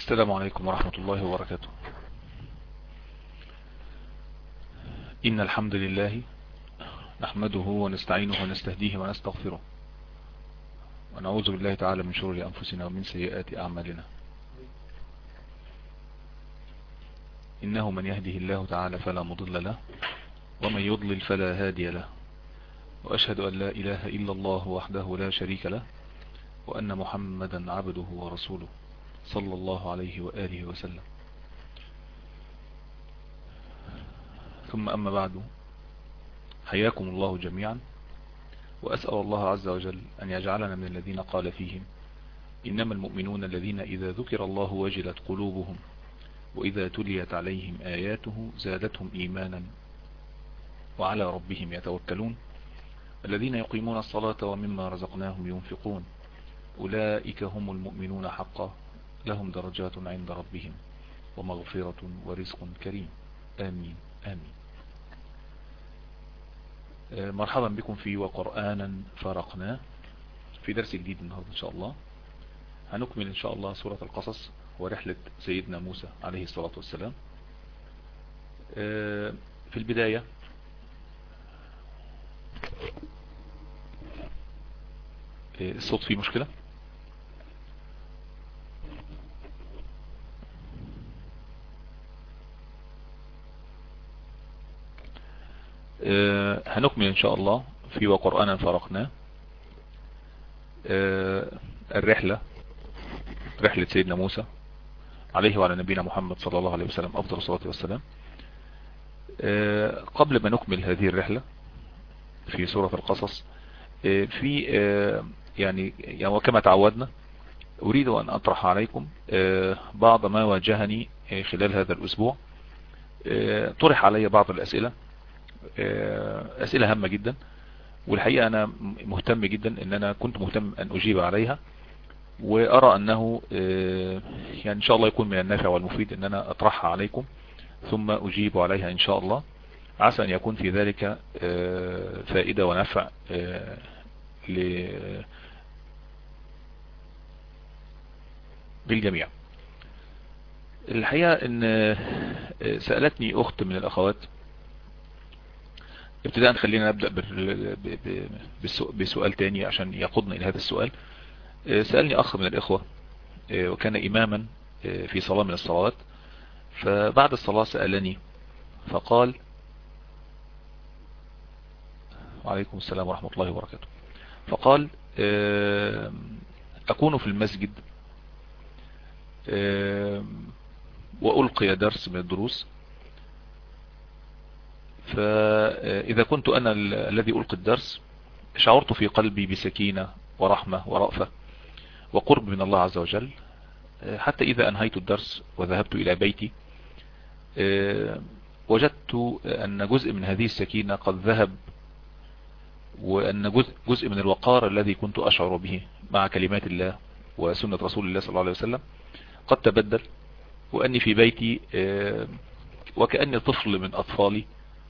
السلام عليكم ورحمة الله وبركاته إن الحمد لله نحمده ونستعينه ونستهديه ونستغفره ونعوذ بالله تعالى من شرور أنفسنا ومن سيئات أعمالنا إنه من يهده الله تعالى فلا مضل له ومن يضلل فلا هادي له وأشهد أن لا إله إلا الله وحده لا شريك له وأن محمدا عبده ورسوله صلى الله عليه وآله وسلم ثم أما بعد حياكم الله جميعا وأسأل الله عز وجل أن يجعلنا من الذين قال فيهم إنما المؤمنون الذين إذا ذكر الله وجلت قلوبهم وإذا تليت عليهم آياته زادتهم إيمانا وعلى ربهم يتوكلون الذين يقيمون الصلاة ومما رزقناهم ينفقون أولئك هم المؤمنون حقا لهم درجات عند ربهم ومغفرة ورزق كريم آمين آمين مرحبا بكم في وقرآنا فرقناه في درس جديد النهاردة إن شاء الله هنكمل إن شاء الله سورة القصص ورحلة سيدنا موسى عليه الصلاة والسلام في البداية الصوت فيه مشكلة هنكمل ان شاء الله في وقرآنا فرقناه الرحلة رحلة سيدنا موسى عليه وعلى نبينا محمد صلى الله عليه وسلم افضل الصلاة والسلام قبل ما نكمل هذه الرحلة في سورة القصص في يعني وكما تعودنا اريد ان اطرح عليكم بعض ما واجهني خلال هذا الاسبوع طرح علي بعض الاسئلة اسئلة هامة جدا والحقيقة انا مهتم جدا ان انا كنت مهتم ان اجيب عليها وارى انه يعني ان شاء الله يكون من النافع والمفيد ان انا اطرحها عليكم ثم اجيب عليها ان شاء الله عسى ان يكون في ذلك فائدة ونفع للجميع الحقيقة ان سألتني اخت من الاخوات ابتداء خلينا نبدأ بسؤال تاني عشان يقودنا الى هذا السؤال سألني اخ من الاخوة وكان اماما في صلاة من الصلوات فبعد الصلاة سألني فقال وعليكم السلام ورحمة الله وبركاته فقال اكون في المسجد وألقي درس من الدروس فإذا كنت أنا الذي ألقي الدرس شعرت في قلبي بسكينة ورحمة ورأفة وقرب من الله عز وجل حتى إذا أنهيت الدرس وذهبت إلى بيتي وجدت أن جزء من هذه السكينة قد ذهب وأن جزء, جزء من الوقار الذي كنت أشعر به مع كلمات الله وسنة رسول الله صلى الله عليه وسلم قد تبدل وأني في بيتي وكأني طفل من أطفالي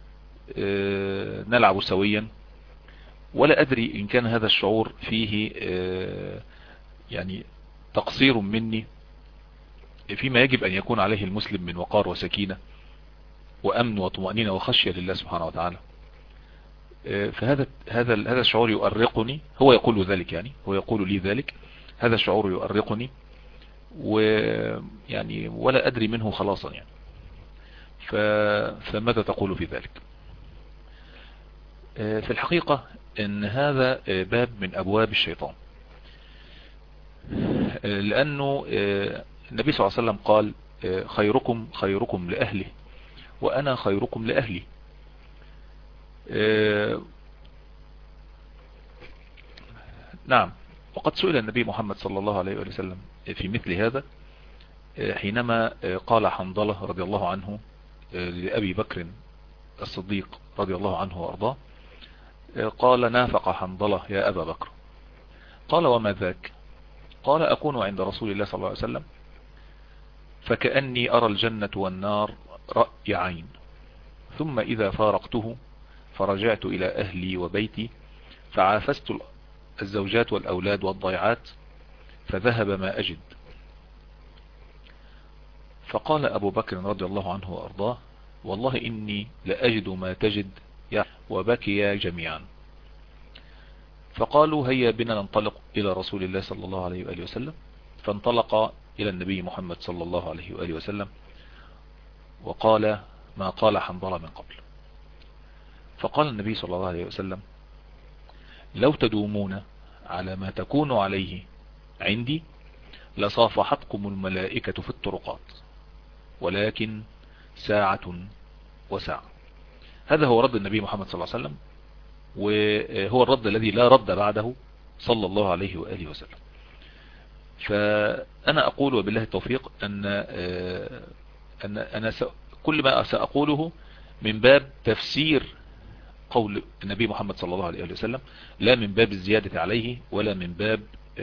نلعب سويا ولا أدري إن كان هذا الشعور فيه يعني تقصير مني فيما يجب أن يكون عليه المسلم من وقار وسكينة وأمن وطمأنينة وخشية لله سبحانه وتعالى فهذا هذا هذا الشعور يؤرقني هو يقول ذلك يعني هو يقول لي ذلك هذا الشعور يؤرقني ويعني ولا أدري منه خلاصا يعني فماذا تقول في ذلك في الحقيقة ان هذا باب من ابواب الشيطان لانه النبي صلى الله عليه وسلم قال خيركم خيركم لأهله وانا خيركم لأهلي نعم وقد سئل النبي محمد صلى الله عليه وسلم في مثل هذا حينما قال حنظلة رضي الله عنه لأبي بكر الصديق رضي الله عنه وارضاه قال نافق حنظلة يا أبا بكر قال وما ذاك قال أكون عند رسول الله صلى الله عليه وسلم فكأني أرى الجنة والنار رأي عين ثم إذا فارقته فرجعت إلى أهلي وبيتي فعافست الزوجات والأولاد والضيعات فذهب ما أجد فقال أبو بكر رضي الله عنه وأرضاه والله إني لأجد ما تجد وبكيا جميعا فقالوا هيا بنا ننطلق إلى رسول الله صلى الله عليه وآله وسلم فانطلق إلى النبي محمد صلى الله عليه وآله وسلم وقال ما قال حنظلة من قبل فقال النبي صلى الله عليه وسلم لو تدومون على ما تكون عليه عندي لصافحتكم الملائكة في الطرقات ولكن ساعة وساعة هذا هو رد النبي محمد صلى الله عليه وسلم وهو الرد الذي لا رد بعده صلى الله عليه وآله وسلم فأنا أقول وبالله التوفيق أن, أن أنا كل ما سأقوله من باب تفسير قول النبي محمد صلى الله عليه وسلم لا من باب الزيادة عليه ولا من باب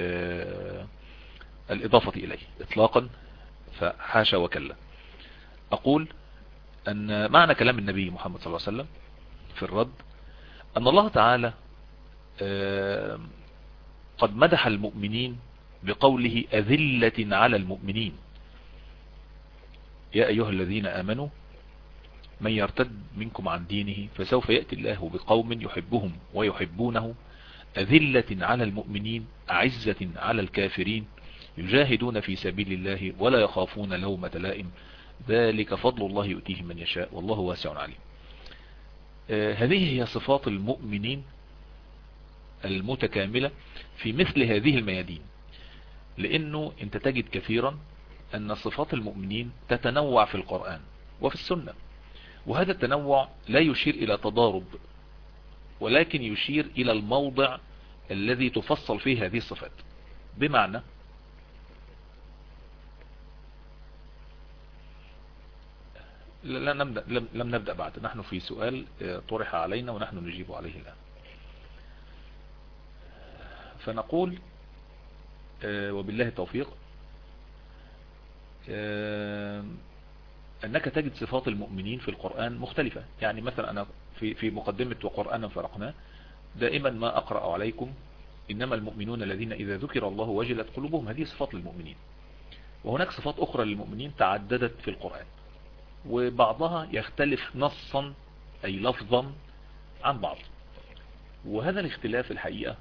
الإضافة إليه إطلاقا فحاشا وكلا أقول أن معنى كلام النبي محمد صلى الله عليه وسلم في الرد أن الله تعالى قد مدح المؤمنين بقوله أذلة على المؤمنين يا أيها الذين آمنوا من يرتد منكم عن دينه فسوف يأتي الله بقوم يحبهم ويحبونه أذلة على المؤمنين أعزة على الكافرين يجاهدون في سبيل الله ولا يخافون لومة لائم ذلك فضل الله يؤتيه من يشاء والله واسع عليم آه هذه هي صفات المؤمنين المتكاملة في مثل هذه الميادين لأنه أنت تجد كثيرا أن صفات المؤمنين تتنوع في القرآن وفي السنة وهذا التنوع لا يشير إلى تضارب ولكن يشير إلى الموضع الذي تفصل فيه هذه الصفات بمعنى لم نبدأ, لم نبدأ بعد نحن في سؤال طرح علينا ونحن نجيب عليه الآن فنقول وبالله التوفيق أنك تجد صفات المؤمنين في القرآن مختلفة يعني مثلا أنا في في مقدمة وقرآنا فرقناه دائما ما أقرأ عليكم إنما المؤمنون الذين إذا ذكر الله وجلت قلوبهم هذه صفات للمؤمنين وهناك صفات أخرى للمؤمنين تعددت في القرآن وبعضها يختلف نصا أي لفظا عن بعض وهذا الاختلاف الحقيقة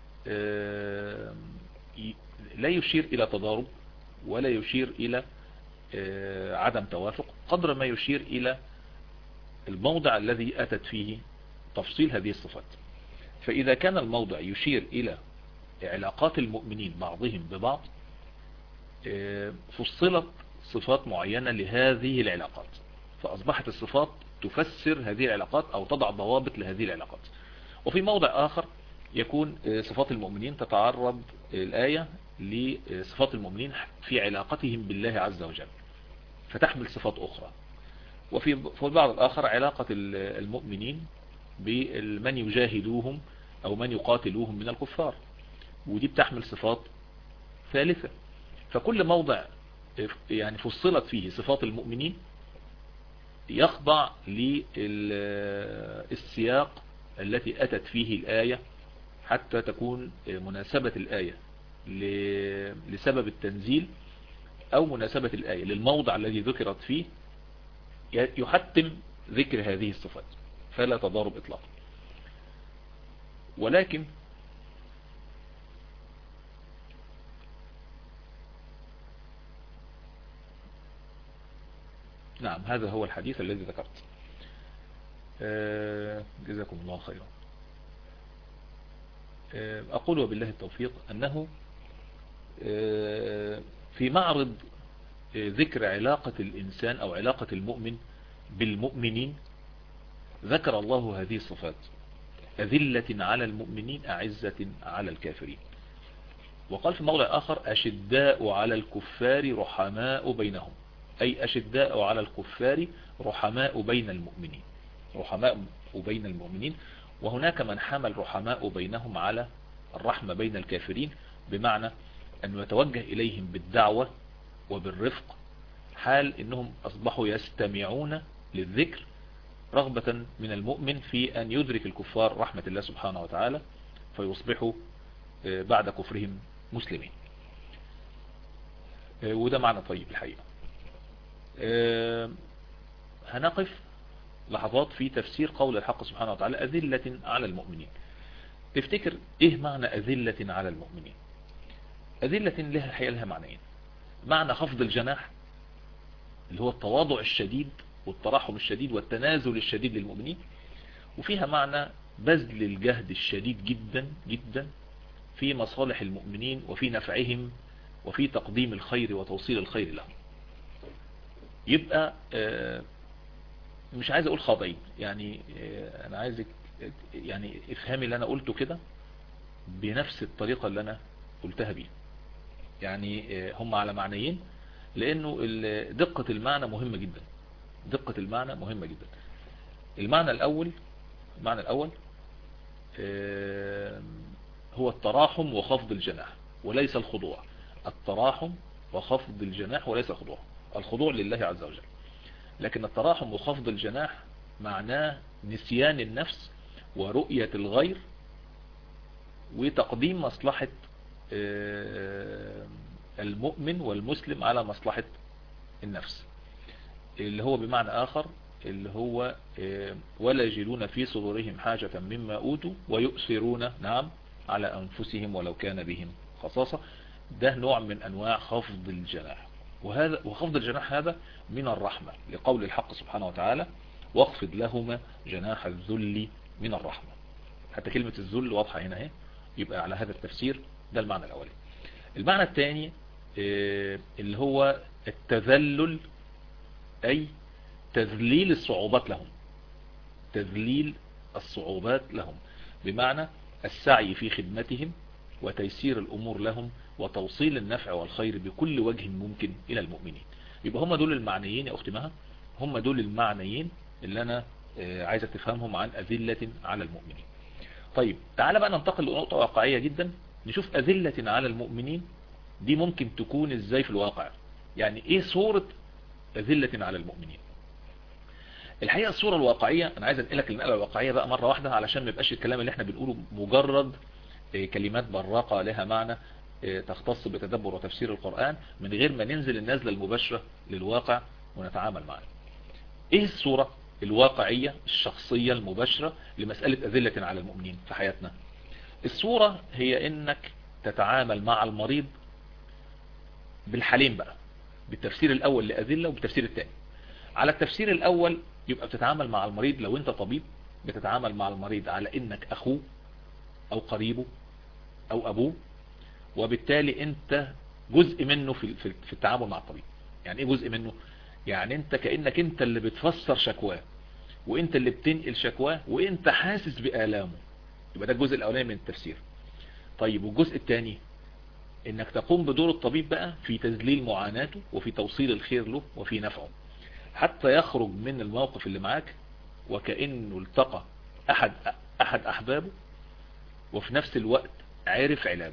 لا يشير إلى تضارب ولا يشير إلى عدم توافق قدر ما يشير إلى الموضع الذي أتت فيه تفصيل هذه الصفات فإذا كان الموضع يشير إلى علاقات المؤمنين بعضهم ببعض فصلت صفات معينة لهذه العلاقات فأصبحت الصفات تفسر هذه العلاقات أو تضع ضوابط لهذه العلاقات وفي موضع آخر يكون صفات المؤمنين تتعرض الآية لصفات المؤمنين في علاقتهم بالله عز وجل فتحمل صفات أخرى وفي في البعض الآخر علاقة المؤمنين بمن يجاهدوهم أو من يقاتلوهم من الكفار ودي بتحمل صفات ثالثة فكل موضع يعني فصلت فيه صفات المؤمنين يخضع للسياق التي أتت فيه الآية حتى تكون مناسبة الآية لسبب التنزيل أو مناسبة الآية للموضع الذي ذكرت فيه يحتم ذكر هذه الصفات فلا تضارب إطلاقا ولكن نعم هذا هو الحديث الذي ذكرت جزاكم الله خيرا أقول وبالله التوفيق أنه في معرض ذكر علاقة الإنسان أو علاقة المؤمن بالمؤمنين ذكر الله هذه الصفات أذلة على المؤمنين أعزة على الكافرين وقال في موضع آخر أشداء على الكفار رحماء بينهم أي أشداء على الكفار رحماء بين المؤمنين رحماء بين المؤمنين وهناك من حمل رحماء بينهم على الرحمة بين الكافرين بمعنى أن يتوجه إليهم بالدعوة وبالرفق حال أنهم أصبحوا يستمعون للذكر رغبة من المؤمن في أن يدرك الكفار رحمة الله سبحانه وتعالى فيصبحوا بعد كفرهم مسلمين وده معنى طيب الحقيقة آه، هنقف لحظات في تفسير قول الحق سبحانه وتعالى أذلة على المؤمنين تفتكر ايه معنى أذلة على المؤمنين أذلة لها الحقيقة لها معنيين معنى خفض الجناح اللي هو التواضع الشديد والتراحم الشديد والتنازل الشديد للمؤمنين وفيها معنى بذل الجهد الشديد جدا جدا في مصالح المؤمنين وفي نفعهم وفي تقديم الخير وتوصيل الخير لهم يبقى آه، مش عايز اقول خاضعين يعني آه، انا عايزك يعني افهمي اللي انا قلته كده بنفس الطريقة اللي انا قلتها بيها يعني آه، هم على معنيين لانه دقة المعنى مهمة جدا دقة المعنى مهمة جدا المعنى الاول المعنى الاول هو التراحم وخفض الجناح وليس الخضوع التراحم وخفض الجناح وليس الخضوع الخضوع لله عز وجل لكن التراحم وخفض الجناح معناه نسيان النفس ورؤية الغير وتقديم مصلحة آه، المؤمن والمسلم على مصلحة النفس اللي هو بمعنى آخر اللي هو آه، ولا يجدون في صدورهم حاجة مما أوتوا ويؤثرون نعم على أنفسهم ولو كان بهم خصاصة ده نوع من أنواع خفض الجناح وهذا وخفض الجناح هذا من الرحمة لقول الحق سبحانه وتعالى واخفض لهما جناح الذل من الرحمة حتى كلمة الذل واضحة هنا اهي يبقى على هذا التفسير ده المعنى الأولي المعنى الثاني آه، اللي هو التذلل أي تذليل الصعوبات لهم تذليل الصعوبات لهم بمعنى السعي في خدمتهم وتيسير الأمور لهم وتوصيل النفع والخير بكل وجه ممكن إلى المؤمنين يبقى هم دول المعنيين يا أختي مها هم دول المعنيين اللي أنا آه، عايزة تفهمهم عن أذلة على المؤمنين طيب تعال بقى ننتقل لنقطة واقعية جدا نشوف أذلة على المؤمنين دي ممكن تكون ازاي في الواقع يعني ايه صورة أذلة على المؤمنين الحقيقة الصورة الواقعية انا عايز انقلك النقلة الواقعية بقى مرة واحدة علشان ما يبقاش الكلام اللي احنا بنقوله مجرد آه، كلمات براقة لها معنى آه، تختص بتدبر وتفسير القرآن من غير ما ننزل النزلة المباشرة للواقع ونتعامل معه ايه الصورة الواقعية الشخصية المباشرة لمسألة أذلة على المؤمنين في حياتنا الصورة هي انك تتعامل مع المريض بالحالين بقى بالتفسير الاول لأذلة وبالتفسير الثاني على التفسير الاول يبقى بتتعامل مع المريض لو انت طبيب بتتعامل مع المريض على انك اخوه او قريبه او ابوه وبالتالي انت جزء منه في في التعامل مع الطبيب يعني ايه جزء منه يعني انت كأنك انت اللي بتفسر شكواه وانت اللي بتنقل شكواه وانت حاسس بآلامه يبقى ده الجزء الاولاني من التفسير طيب والجزء الثاني انك تقوم بدور الطبيب بقى في تذليل معاناته وفي توصيل الخير له وفي نفعه حتى يخرج من الموقف اللي معاك وكأنه التقى احد احد احبابه وفي نفس الوقت عرف علاجه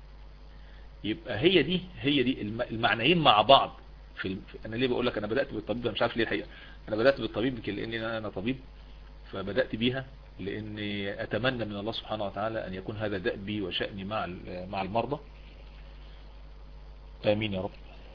يبقى هي دي هي دي المعنيين مع بعض في انا ليه بقول لك انا بدأت بالطبيب مش عارف ليه الحقيقة انا بدأت بالطبيب لاني انا طبيب فبدأت بيها لاني اتمنى من الله سبحانه وتعالى ان يكون هذا دأبي وشأني مع مع المرضى امين يا رب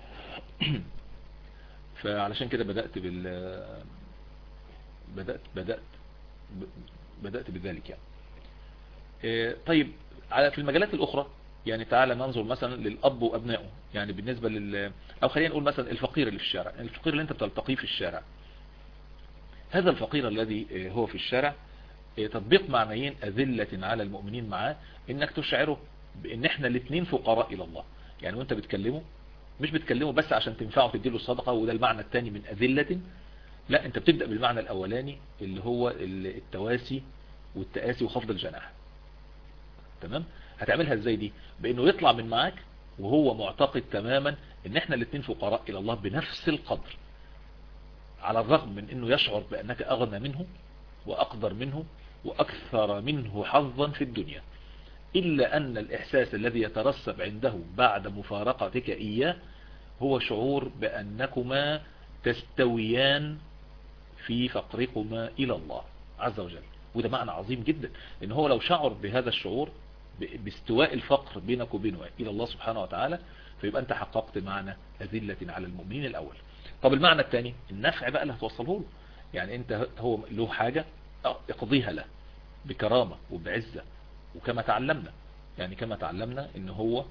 فعلشان كده بدأت بال بدأت بدأت بدأت بذلك يعني إيه، طيب على في المجالات الاخرى يعني تعالى ننظر مثلا للاب وابنائه يعني بالنسبة لل او خلينا نقول مثلا الفقير اللي في الشارع يعني الفقير اللي انت بتلتقيه في الشارع هذا الفقير الذي إيه، هو في الشارع إيه، تطبيق معنيين اذلة على المؤمنين معاه انك تشعره بان احنا الاثنين فقراء الى الله يعني وانت بتكلمه مش بتكلمه بس عشان تنفعه تديله الصدقة وده المعنى الثاني من أذلة لا انت بتبدأ بالمعنى الاولاني اللي هو التواسي والتآسي وخفض الجناح تمام هتعملها ازاي دي بانه يطلع من معاك وهو معتقد تماما ان احنا الاثنين فقراء الى الله بنفس القدر على الرغم من انه يشعر بانك اغنى منه واقدر منه واكثر منه حظا في الدنيا إلا أن الإحساس الذي يترسب عنده بعد مفارقتك إياه هو شعور بأنكما تستويان في فقركما إلى الله عز وجل وده معنى عظيم جدا إن هو لو شعر بهذا الشعور باستواء الفقر بينك وبينه إلى الله سبحانه وتعالى فيبقى أنت حققت معنى أذلة على المؤمنين الأول طب المعنى الثاني النفع بقى اللي هتوصله له يعني انت هو له حاجة اقضيها له بكرامة وبعزة وكما تعلمنا يعني كما تعلمنا ان هو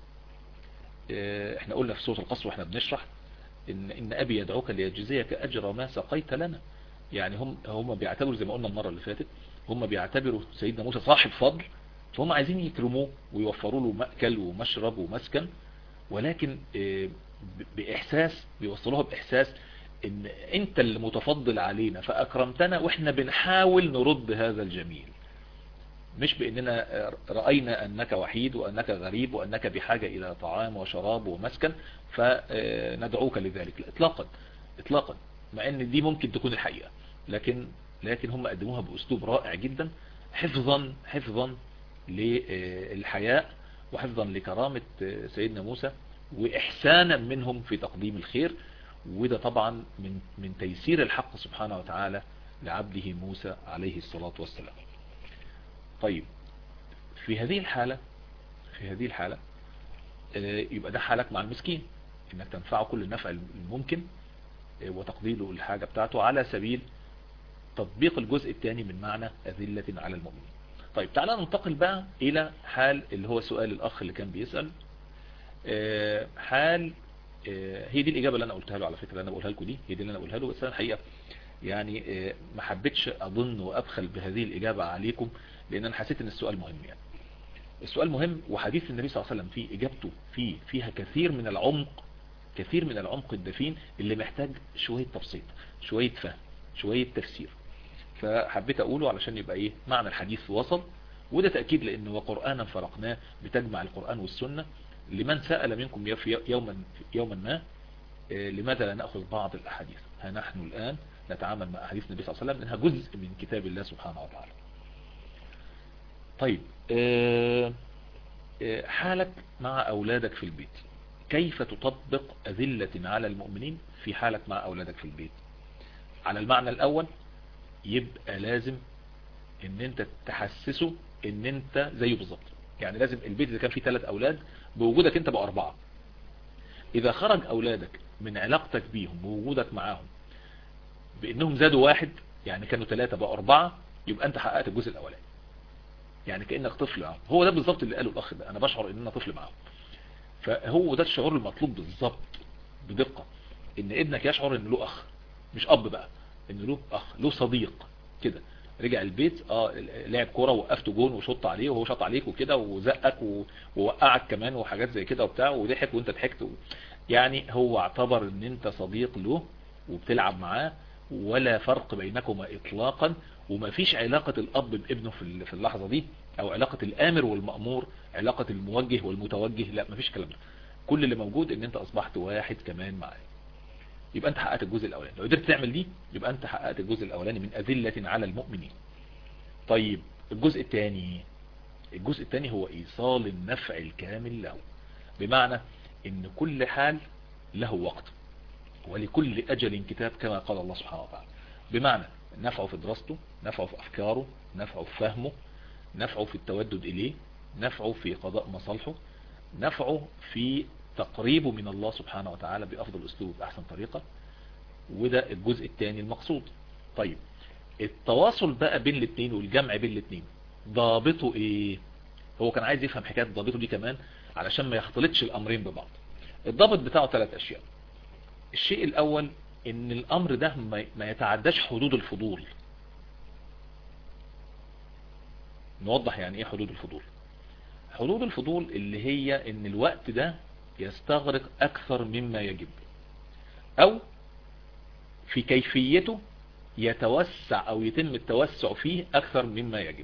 احنا قلنا في سورة القصر واحنا بنشرح ان, إن ابي يدعوك ليجزيك اجر ما سقيت لنا يعني هم هم بيعتبروا زي ما قلنا المرة اللي فاتت هم بيعتبروا سيدنا موسى صاحب فضل فهم عايزين يكرموه ويوفروا له مأكل ومشرب ومسكن ولكن بإحساس بيوصلوها بإحساس ان انت اللي متفضل علينا فأكرمتنا واحنا بنحاول نرد هذا الجميل مش باننا رأينا انك وحيد وانك غريب وانك بحاجة الى طعام وشراب ومسكن فندعوك لذلك اطلاقا اطلاقا مع ان دي ممكن تكون الحقيقة لكن لكن هم قدموها باسلوب رائع جدا حفظا حفظا للحياء وحفظا لكرامة سيدنا موسى واحسانا منهم في تقديم الخير وده طبعا من من تيسير الحق سبحانه وتعالى لعبده موسى عليه الصلاة والسلام طيب في هذه الحالة في هذه الحالة يبقى ده حالك مع المسكين انك تنفعه كل النفع الممكن وتقضيله الحاجة بتاعته على سبيل تطبيق الجزء الثاني من معنى أذلة على المؤمنين طيب تعالى ننتقل بقى إلى حال اللي هو سؤال الأخ اللي كان بيسأل حال هي دي الإجابة اللي أنا قلتها له على فكرة أنا بقولها لكم دي هي دي اللي أنا بقولها له بس أنا الحقيقة يعني ما حبيتش أظن وأبخل بهذه الإجابة عليكم لأن أنا حسيت أن السؤال مهم يعني السؤال مهم وحديث النبي صلى الله عليه وسلم فيه إجابته فيه فيها كثير من العمق كثير من العمق الدفين اللي محتاج شوية تبسيط شوية فهم شوية تفسير فحبيت أقوله علشان يبقى إيه معنى الحديث وصل وده تأكيد لأنه وقرآنا فرقناه بتجمع القرآن والسنة لمن سأل منكم يوما, يوما ما لماذا لا نأخذ بعض الأحاديث ها نحن الآن نتعامل مع أحاديث النبي صلى الله عليه وسلم إنها جزء من كتاب الله سبحانه وتعالى طيب حالك مع أولادك في البيت كيف تطبق أذلة على المؤمنين في حالك مع أولادك في البيت على المعنى الأول يبقى لازم ان انت تحسسه ان انت زيه بالظبط يعني لازم البيت اذا كان فيه ثلاث اولاد بوجودك انت بقى اربعة اذا خرج اولادك من علاقتك بيهم بوجودك معاهم بانهم زادوا واحد يعني كانوا ثلاثة بقى اربعة يبقى انت حققت الجزء الاولاني يعني كأنك طفل معاهم هو ده بالظبط اللي قاله الاخ ده انا بشعر ان انا طفل معاهم فهو ده الشعور المطلوب بالظبط بدقة ان ابنك يشعر ان له اخ مش اب بقى ان له اخ له صديق كده رجع البيت اه لعب كوره وقفته جون وشط عليه وهو شط عليك وكده وزقك ووقعك كمان وحاجات زي كده وبتاع وضحك وانت ضحكت و... يعني هو اعتبر ان انت صديق له وبتلعب معاه ولا فرق بينكما اطلاقا وما فيش علاقة الاب بابنه في في اللحظة دي او علاقة الامر والمأمور علاقة الموجه والمتوجه لا ما فيش كلام ده كل اللي موجود ان انت اصبحت واحد كمان معاه يبقى انت حققت الجزء الاولاني لو قدرت تعمل دي يبقى انت حققت الجزء الاولاني من اذلة على المؤمنين طيب الجزء الثاني الجزء الثاني هو ايصال النفع الكامل له بمعنى ان كل حال له وقت ولكل اجل كتاب كما قال الله سبحانه وتعالى بمعنى نفعه في دراسته نفعه في افكاره نفعه في فهمه نفعه في التودد اليه نفعه في قضاء مصالحه نفعه في تقريبه من الله سبحانه وتعالى بأفضل أسلوب بأحسن طريقة وده الجزء الثاني المقصود طيب التواصل بقى بين الاثنين والجمع بين الاثنين ضابطه ايه هو كان عايز يفهم حكاية ضابطه دي كمان علشان ما يختلطش الامرين ببعض الضابط بتاعه ثلاث اشياء الشيء الاول ان الامر ده ما يتعداش حدود الفضول نوضح يعني ايه حدود الفضول حدود الفضول اللي هي ان الوقت ده يستغرق أكثر مما يجب أو في كيفيته يتوسع أو يتم التوسع فيه أكثر مما يجب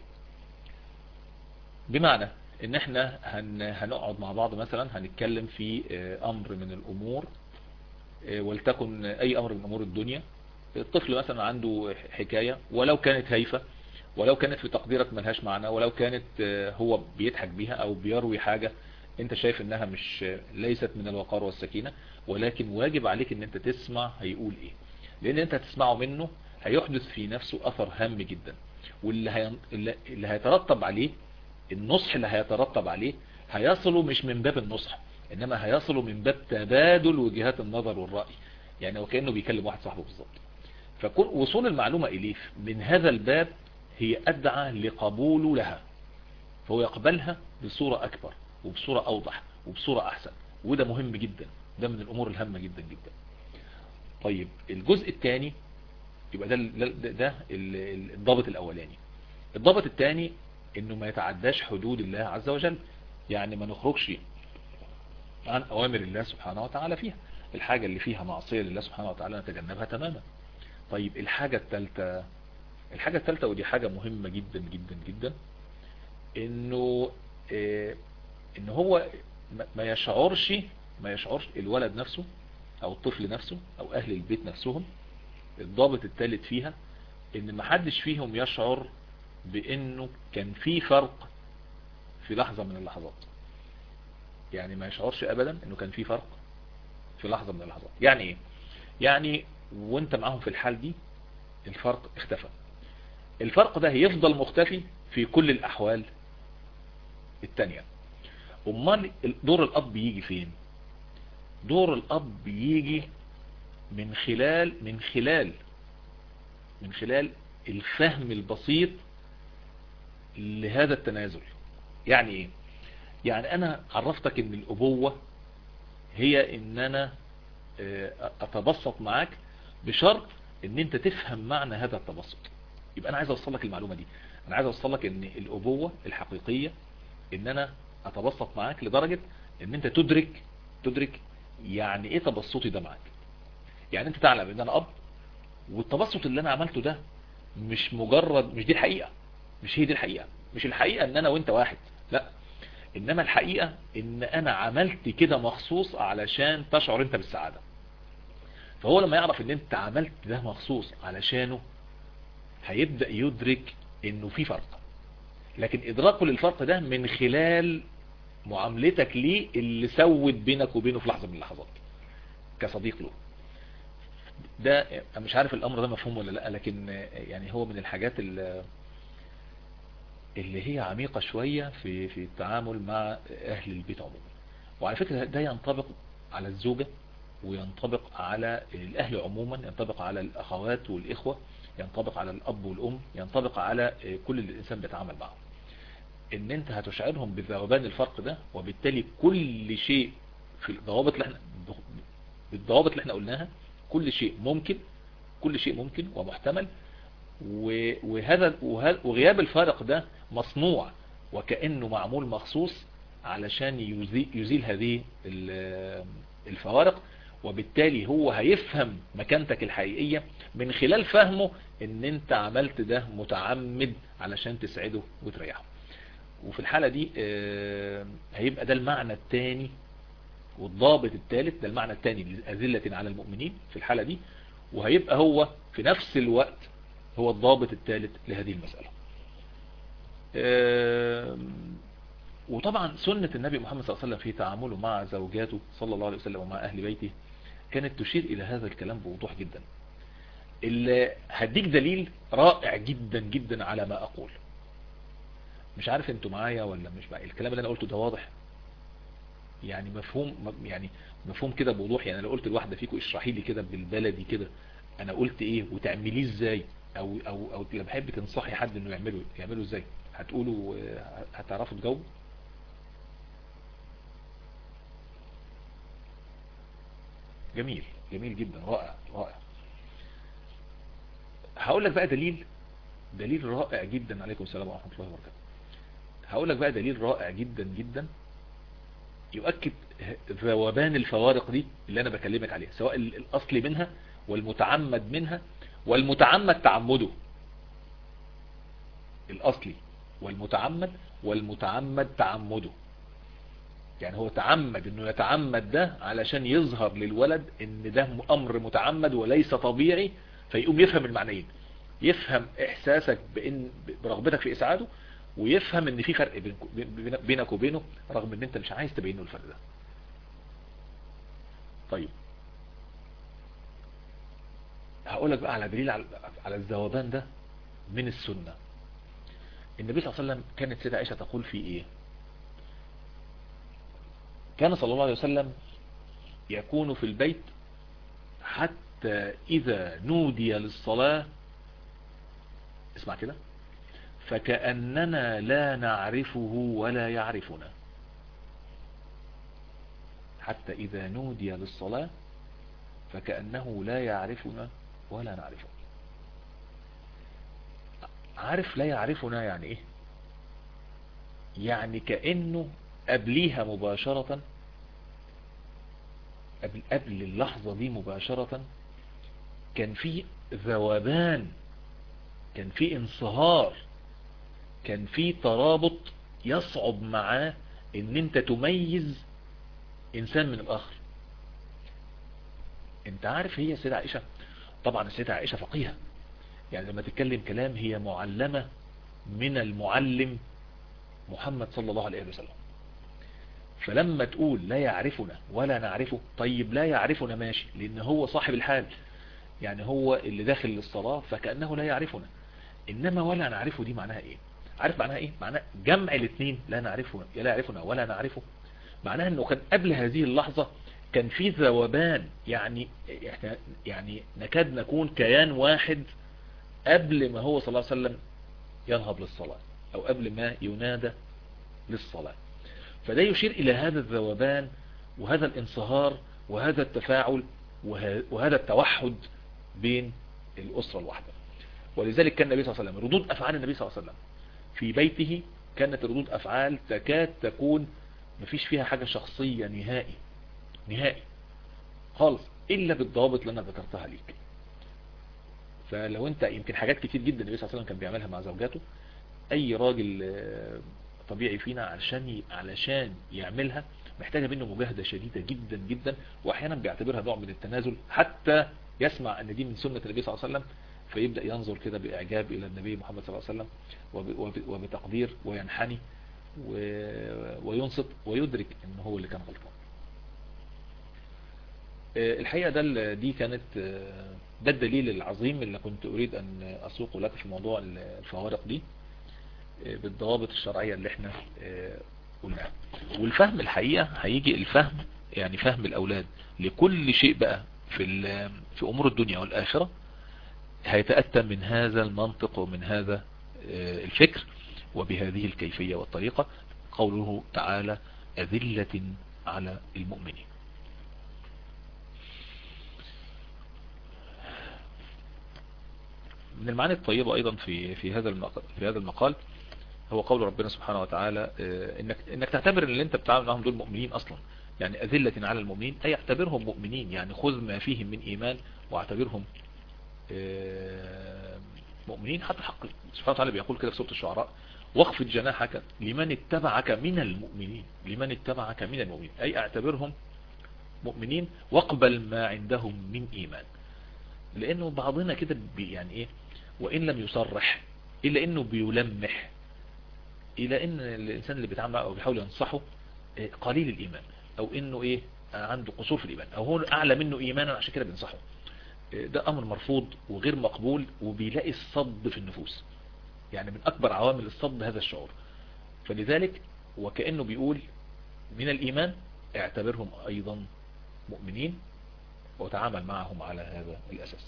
بمعنى ان احنا هن هنقعد مع بعض مثلا هنتكلم في امر من الامور ولتكن اي امر من امور الدنيا الطفل مثلا عنده حكاية ولو كانت هايفة ولو كانت في تقديرك ملهاش معنى ولو كانت هو بيضحك بيها او بيروي حاجة انت شايف انها مش ليست من الوقار والسكينة ولكن واجب عليك ان انت تسمع هيقول ايه لان انت هتسمعه منه هيحدث في نفسه اثر هام جدا واللي هي... اللي هيترتب عليه النصح اللي هيترتب عليه هيصله مش من باب النصح انما هيصله من باب تبادل وجهات النظر والرأي يعني وكأنه بيكلم واحد صاحبه بالظبط فكل وصول المعلومة إليه من هذا الباب هي أدعى لقبوله لها فهو يقبلها بصورة أكبر وبصورة أوضح وبصورة أحسن وده مهم جدا ده من الأمور الهامة جدا جدا طيب الجزء الثاني يبقى ده ده, ده الضابط الأولاني الضابط الثاني انه ما يتعداش حدود الله عز وجل يعني ما نخرجش عن اوامر الله سبحانه وتعالى فيها الحاجة اللي فيها معصية لله سبحانه وتعالى نتجنبها تماما طيب الحاجة الثالثة الحاجة الثالثة ودي حاجة مهمة جدا جدا جدا انه اه ان هو ما يشعرش ما يشعرش الولد نفسه او الطفل نفسه او اهل البيت نفسهم الضابط الثالث فيها ان ما حدش فيهم يشعر بانه كان في فرق في لحظة من اللحظات يعني ما يشعرش ابدا انه كان في فرق في لحظة من اللحظات يعني ايه يعني وانت معاهم في الحال دي الفرق اختفى الفرق ده يفضل مختفي في كل الاحوال التانية امال دور الاب يجي فين دور الاب يجي من خلال من خلال من خلال الفهم البسيط لهذا التنازل يعني ايه يعني انا عرفتك ان الابوة هي ان انا اتبسط معاك بشرط ان انت تفهم معنى هذا التبسط يبقى انا عايز اوصل لك المعلومة دي انا عايز اوصل لك ان الابوة الحقيقية ان انا اتبسط معاك لدرجة ان انت تدرك تدرك يعني ايه تبسطي ده معاك يعني انت تعلم ان انا اب والتبسط اللي انا عملته ده مش مجرد مش دي الحقيقة مش هي دي الحقيقة مش الحقيقة ان انا وانت واحد لا انما الحقيقة ان انا عملت كده مخصوص علشان تشعر انت بالسعادة فهو لما يعرف ان انت عملت ده مخصوص علشانه هيبدأ يدرك انه في فرق لكن ادراكه للفرق ده من خلال معاملتك ليه اللي سوت بينك وبينه في لحظة من اللحظات كصديق له ده مش عارف الامر ده مفهوم ولا لا لكن يعني هو من الحاجات اللي اللي هي عميقة شوية في في التعامل مع أهل البيت عموما وعلى فكرة ده ينطبق على الزوجة وينطبق على الأهل عموما ينطبق على الأخوات والإخوة ينطبق على الأب والأم ينطبق على كل اللي الإنسان بيتعامل معه ان انت هتشعرهم بذوبان الفرق ده وبالتالي كل شيء في الضوابط اللي احنا بالضوابط اللي احنا قلناها كل شيء ممكن كل شيء ممكن ومحتمل وهذا وغياب الفارق ده مصنوع وكأنه معمول مخصوص علشان يزيل هذه الفوارق وبالتالي هو هيفهم مكانتك الحقيقية من خلال فهمه ان انت عملت ده متعمد علشان تسعده وتريحه وفي الحالة دي هيبقى ده المعنى الثاني والضابط الثالث ده المعنى الثاني لأذلة على المؤمنين في الحالة دي وهيبقى هو في نفس الوقت هو الضابط الثالث لهذه المسألة وطبعا سنة النبي محمد صلى الله عليه وسلم في تعامله مع زوجاته صلى الله عليه وسلم ومع أهل بيته كانت تشير إلى هذا الكلام بوضوح جدا اللي هديك دليل رائع جدا جدا على ما أقول مش عارف انتوا معايا ولا مش معايا الكلام اللي انا قلته ده واضح يعني مفهوم يعني مفهوم كده بوضوح يعني لو قلت لواحده فيكم اشرحي لي كده بالبلدي كده انا قلت ايه وتعمليه ازاي او او او لما بحب تنصحي حد انه يعمله يعمله ازاي هتقولوا هتعرفوا تجاوبوا جميل جميل جدا رائع رائع هقول لك بقى دليل دليل رائع جدا عليكم السلام ورحمه الله وبركاته هقول لك بقى دليل رائع جدا جدا يؤكد ذوبان الفوارق دي اللي انا بكلمك عليها سواء الاصل منها والمتعمد منها والمتعمد تعمده الاصلي والمتعمد والمتعمد تعمده يعني هو تعمد انه يتعمد ده علشان يظهر للولد ان ده امر متعمد وليس طبيعي فيقوم يفهم المعنيين يفهم احساسك بان برغبتك في اسعاده ويفهم ان في فرق بينك وبينه رغم ان انت مش عايز تبين له الفرق ده طيب هقول لك بقى على دليل على الذوبان ده من السنة النبي صلى الله عليه وسلم كانت سيدة عائشة تقول في ايه كان صلى الله عليه وسلم يكون في البيت حتى إذا نودي للصلاة اسمع كده فكأننا لا نعرفه ولا يعرفنا حتى إذا نودي للصلاة فكأنه لا يعرفنا ولا نعرفه عارف لا يعرفنا يعني ايه يعني كأنه قبليها مباشرة قبل, قبل اللحظة دي مباشرة كان في ذوبان كان في انصهار كان في ترابط يصعب معاه ان انت تميز انسان من الاخر انت عارف هي سيدة عائشة طبعا السيدة عائشة فقيهة يعني لما تتكلم كلام هي معلمة من المعلم محمد صلى الله عليه وسلم فلما تقول لا يعرفنا ولا نعرفه طيب لا يعرفنا ماشي لان هو صاحب الحال يعني هو اللي داخل للصلاة فكأنه لا يعرفنا انما ولا نعرفه دي معناها ايه عارف معناها ايه معناها جمع الاثنين لا نعرفنا لا يعرفنا ولا نعرفه معناها انه كان قبل هذه اللحظة كان في ذوبان يعني يعني نكاد نكون كيان واحد قبل ما هو صلى الله عليه وسلم ينهض للصلاة او قبل ما ينادى للصلاة فده يشير الى هذا الذوبان وهذا الانصهار وهذا التفاعل وهذا التوحد بين الاسرة الواحدة ولذلك كان النبي صلى الله عليه وسلم ردود افعال النبي صلى الله عليه وسلم في بيته كانت ردود افعال تكاد تكون مفيش فيها حاجة شخصية نهائي نهائي خالص الا بالضوابط اللي انا ذكرتها ليك فلو انت يمكن حاجات كتير جدا النبي صلى الله عليه وسلم كان بيعملها مع زوجاته اي راجل طبيعي فينا علشان علشان يعملها محتاجة منه مجاهدة شديدة جدا جدا واحيانا بيعتبرها نوع من التنازل حتى يسمع ان دي من سنة النبي صلى الله عليه وسلم فيبدأ ينظر كده بإعجاب إلى النبي محمد صلى الله عليه وسلم وبتقدير وينحني وينصت ويدرك ان هو اللي كان غلطان الحقيقة ده دي كانت ده الدليل العظيم اللي كنت أريد أن أسوقه لك في موضوع الفوارق دي بالضوابط الشرعية اللي احنا قلناها والفهم الحقيقة هيجي الفهم يعني فهم الأولاد لكل شيء بقى في في أمور الدنيا والآخرة هيتأتى من هذا المنطق ومن هذا الفكر وبهذه الكيفية والطريقة قوله تعالى أذلة على المؤمنين من المعاني الطيبة أيضا في في هذا المقال في هذا المقال هو قول ربنا سبحانه وتعالى انك انك تعتبر ان اللي انت بتتعامل معهم دول مؤمنين اصلا يعني أذلة على المؤمنين اي اعتبرهم مؤمنين يعني خذ ما فيهم من ايمان واعتبرهم مؤمنين حتى حق سبحانه وتعالى بيقول كده في سورة الشعراء واخفض جناحك لمن اتبعك من المؤمنين لمن اتبعك من المؤمنين اي اعتبرهم مؤمنين واقبل ما عندهم من ايمان لانه بعضنا كده يعني ايه وان لم يصرح الا انه بيلمح الى ان الانسان اللي بيتعامل معه او بيحاول ينصحه قليل الايمان او انه ايه عنده قصور في الايمان او هو اعلى منه ايمانا عشان كده بينصحه ده امر مرفوض وغير مقبول وبيلاقي الصد في النفوس يعني من اكبر عوامل الصد هذا الشعور فلذلك وكأنه بيقول من الايمان اعتبرهم ايضا مؤمنين وتعامل معهم على هذا الاساس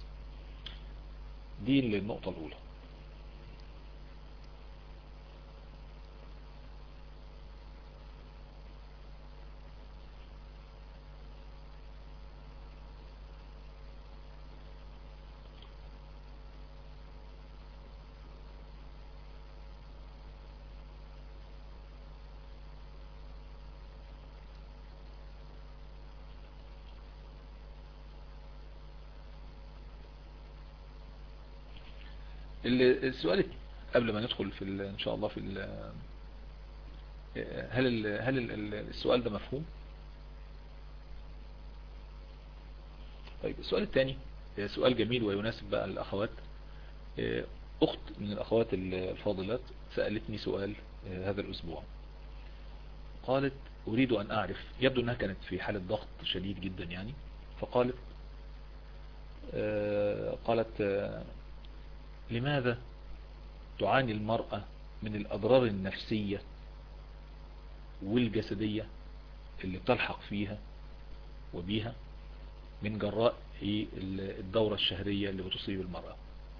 دي النقطة الاولى السؤال قبل ما ندخل في ان شاء الله في ال هل ال هل ال السؤال ده مفهوم طيب السؤال الثاني سؤال جميل ويناسب بقى الاخوات اخت من الاخوات الفاضلات سألتني سؤال هذا الاسبوع قالت اريد ان اعرف يبدو انها كانت في حالة ضغط شديد جدا يعني فقالت قالت لماذا تعاني المرأة من الأضرار النفسية والجسدية اللي بتلحق فيها وبيها من جراء الدورة الشهرية اللي بتصيب المرأة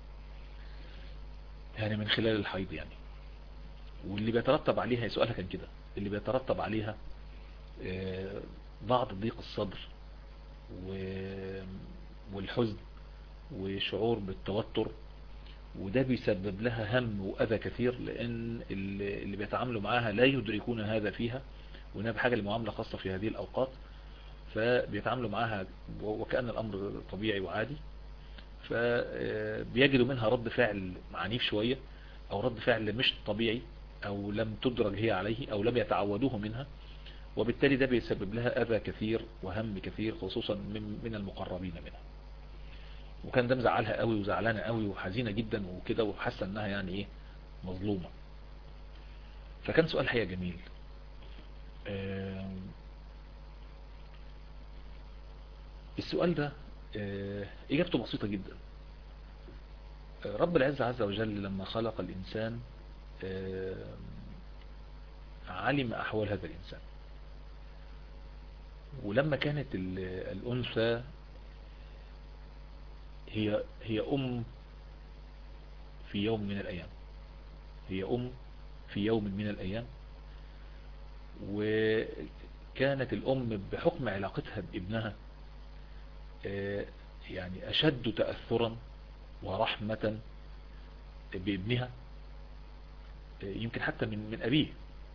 يعني من خلال الحيض يعني واللي بيترتب عليها سؤالها كان كده اللي بيترتب عليها بعض ضيق الصدر والحزن وشعور بالتوتر وده بيسبب لها هم وأذى كثير لأن اللي بيتعاملوا معاها لا يدركون هذا فيها وإنها بحاجة لمعاملة خاصة في هذه الأوقات فبيتعاملوا معاها وكأن الأمر طبيعي وعادي فبيجدوا منها رد فعل عنيف شوية أو رد فعل مش طبيعي أو لم تدرج هي عليه أو لم يتعودوه منها وبالتالي ده بيسبب لها أذى كثير وهم كثير خصوصا من, من المقربين منها وكان ده مزعلها قوي وزعلانة قوي وحزينة جدا وكده وحاسة انها يعني ايه مظلومة فكان سؤال حقيقة جميل السؤال ده اجابته بسيطة جدا رب العزة عز وجل لما خلق الانسان علم احوال هذا الانسان ولما كانت الانثى هي هي ام في يوم من الايام هي ام في يوم من الايام وكانت الام بحكم علاقتها بابنها يعني اشد تأثرا ورحمة بابنها يمكن حتى من من ابيه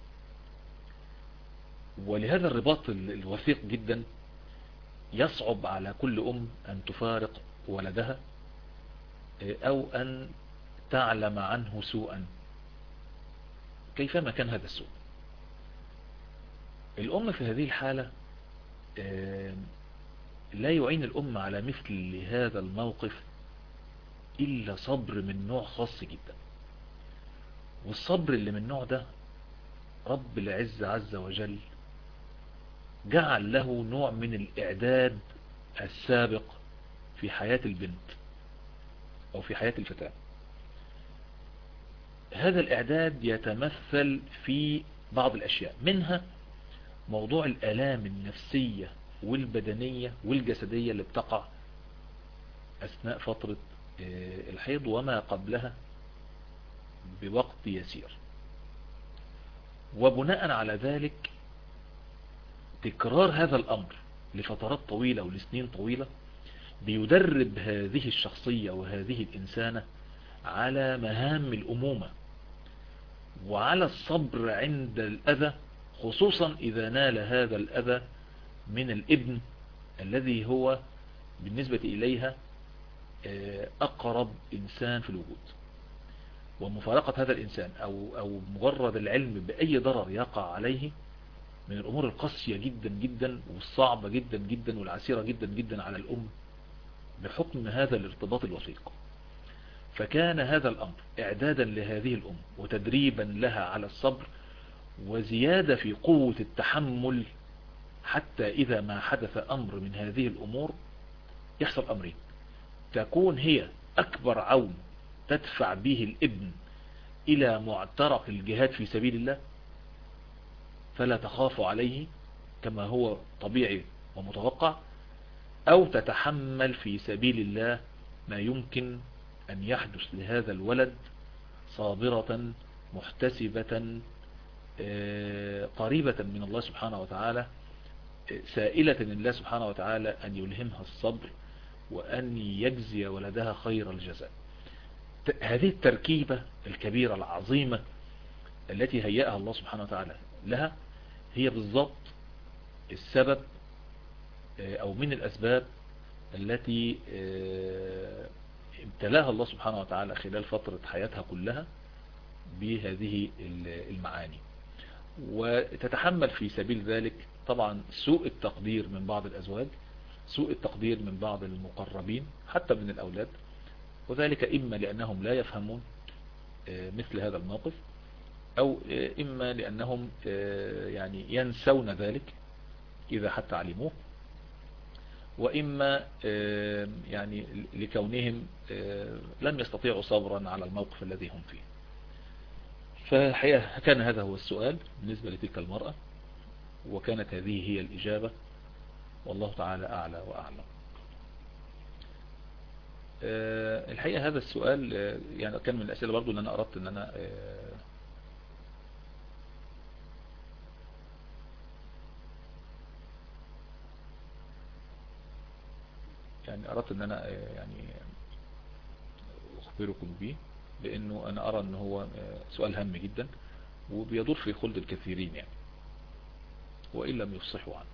ولهذا الرباط الوثيق جدا يصعب على كل ام ان تفارق ولدها او ان تعلم عنه سوءا كيفما كان هذا السوء الام في هذه الحالة لا يعين الام على مثل هذا الموقف الا صبر من نوع خاص جدا والصبر اللي من النوع ده رب العز عز وجل جعل له نوع من الاعداد السابق في حياة البنت او في حياة الفتاة هذا الاعداد يتمثل في بعض الاشياء منها موضوع الالام النفسية والبدنية والجسدية اللي بتقع اثناء فترة الحيض وما قبلها بوقت يسير وبناء على ذلك تكرار هذا الامر لفترات طويلة ولسنين طويلة بيدرب هذه الشخصية وهذه الإنسانة على مهام الأمومة وعلى الصبر عند الأذى خصوصا إذا نال هذا الأذى من الابن الذي هو بالنسبة إليها أقرب إنسان في الوجود ومفارقة هذا الإنسان أو, أو مجرد العلم بأي ضرر يقع عليه من الأمور القاسية جدا جدا والصعبة جدا جدا والعسيرة جدا جدا على الأم بحكم هذا الارتباط الوثيق فكان هذا الأمر إعدادا لهذه الأم وتدريبا لها على الصبر وزيادة في قوة التحمل حتى إذا ما حدث أمر من هذه الأمور يحصل أمرين تكون هي أكبر عون تدفع به الابن إلى معترق الجهاد في سبيل الله فلا تخاف عليه كما هو طبيعي ومتوقع أو تتحمل في سبيل الله ما يمكن أن يحدث لهذا الولد صابرة محتسبة قريبة من الله سبحانه وتعالى سائلة الله سبحانه وتعالى أن يلهمها الصبر وأن يجزي ولدها خير الجزاء هذه التركيبة الكبيرة العظيمة التي هيأها الله سبحانه وتعالى لها هي بالضبط السبب او من الاسباب التي ابتلاها الله سبحانه وتعالى خلال فترة حياتها كلها بهذه المعاني وتتحمل في سبيل ذلك طبعا سوء التقدير من بعض الازواج سوء التقدير من بعض المقربين حتى من الاولاد وذلك اما لانهم لا يفهمون مثل هذا الموقف او اما لانهم يعني ينسون ذلك اذا حتى علموه واما يعني لكونهم لم يستطيعوا صبرا على الموقف الذي هم فيه فالحقيقة كان هذا هو السؤال بالنسبة لتلك المرأة وكانت هذه هي الإجابة والله تعالى أعلى وأعلم الحقيقة هذا السؤال يعني كان من الأسئلة برضو اللي أنا أردت أن أنا يعني أردت أن أنا يعني أخبركم به لأنه أنا أرى أن هو سؤال هام جدا وبيدور في خلد الكثيرين يعني وإن لم يفصحوا عنه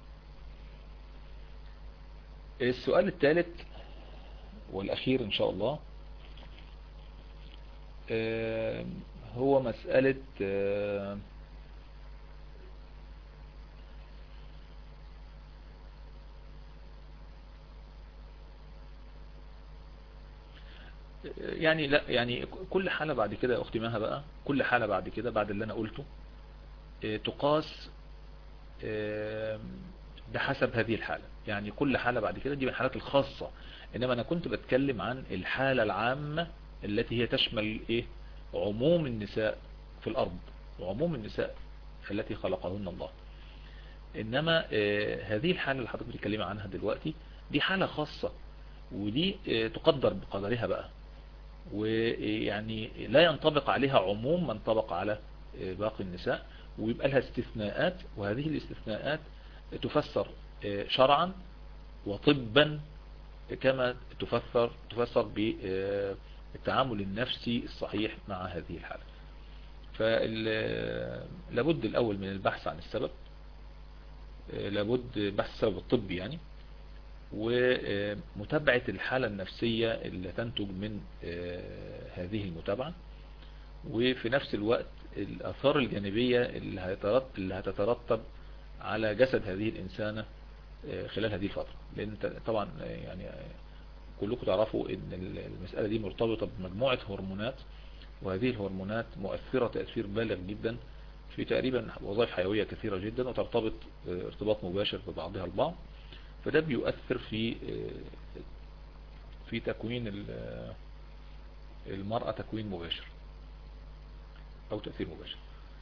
السؤال الثالث والأخير إن شاء الله هو مسألة يعني لا يعني كل حالة بعد كده يا اختي مها بقى كل حالة بعد كده بعد اللي انا قلته تقاس بحسب هذه الحالة يعني كل حالة بعد كده دي من الحالات الخاصة انما انا كنت بتكلم عن الحالة العامة التي هي تشمل ايه عموم النساء في الارض وعموم النساء التي خلقهن الله انما هذه الحالة اللي حضرتك بتتكلمي عنها دلوقتي دي حالة خاصة ودي تقدر بقدرها بقى ويعني لا ينطبق عليها عموم ما انطبق على باقي النساء ويبقى لها استثناءات وهذه الاستثناءات تفسر شرعا وطبا كما تفسر تفسر بالتعامل النفسي الصحيح مع هذه الحالة فلابد الأول من البحث عن السبب لابد بحث السبب الطبي يعني ومتابعة الحالة النفسية اللي تنتج من هذه المتابعة وفي نفس الوقت الأثار الجانبية اللي هتترتب على جسد هذه الإنسانة خلال هذه الفترة لأن طبعا يعني كلكم تعرفوا ان المسألة دي مرتبطة بمجموعة هرمونات وهذه الهرمونات مؤثرة تأثير بالغ جدا في تقريبا وظائف حيوية كثيرة جدا وترتبط ارتباط مباشر ببعضها البعض فده بيؤثر في في تكوين المرأة تكوين مباشر او تأثير مباشر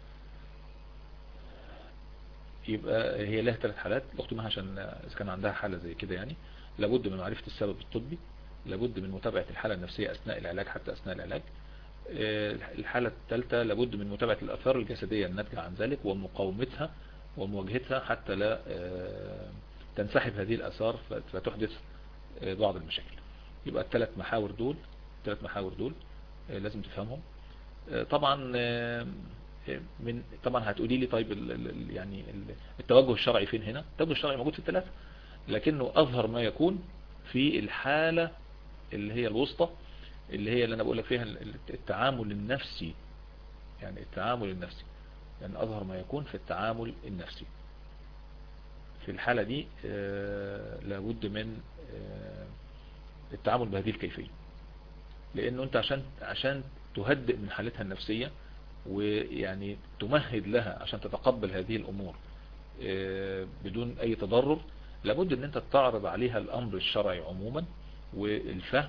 يبقى هي لها ثلاث حالات الاخت مها عشان اذا كان عندها حالة زي كده يعني لابد من معرفة السبب الطبي لابد من متابعة الحالة النفسية اثناء العلاج حتى اثناء العلاج الحالة الثالثة لابد من متابعة الاثار الجسدية الناتجة عن ذلك ومقاومتها ومواجهتها حتى لا تنسحب هذه الاثار فتحدث بعض المشاكل يبقى الثلاث محاور دول الثلاث محاور دول لازم تفهمهم طبعا من طبعا هتقولي لي طيب ال ال يعني التوجه الشرعي فين هنا التوجه الشرعي موجود في الثلاثة لكنه اظهر ما يكون في الحالة اللي هي الوسطى اللي هي اللي انا بقول لك فيها التعامل النفسي يعني التعامل النفسي يعني اظهر ما يكون في التعامل النفسي في الحالة دي لابد من التعامل بهذه الكيفية لانه انت عشان عشان تهدئ من حالتها النفسية ويعني تمهد لها عشان تتقبل هذه الامور بدون اي تضرر لابد ان انت تعرض عليها الامر الشرعي عموما والفهم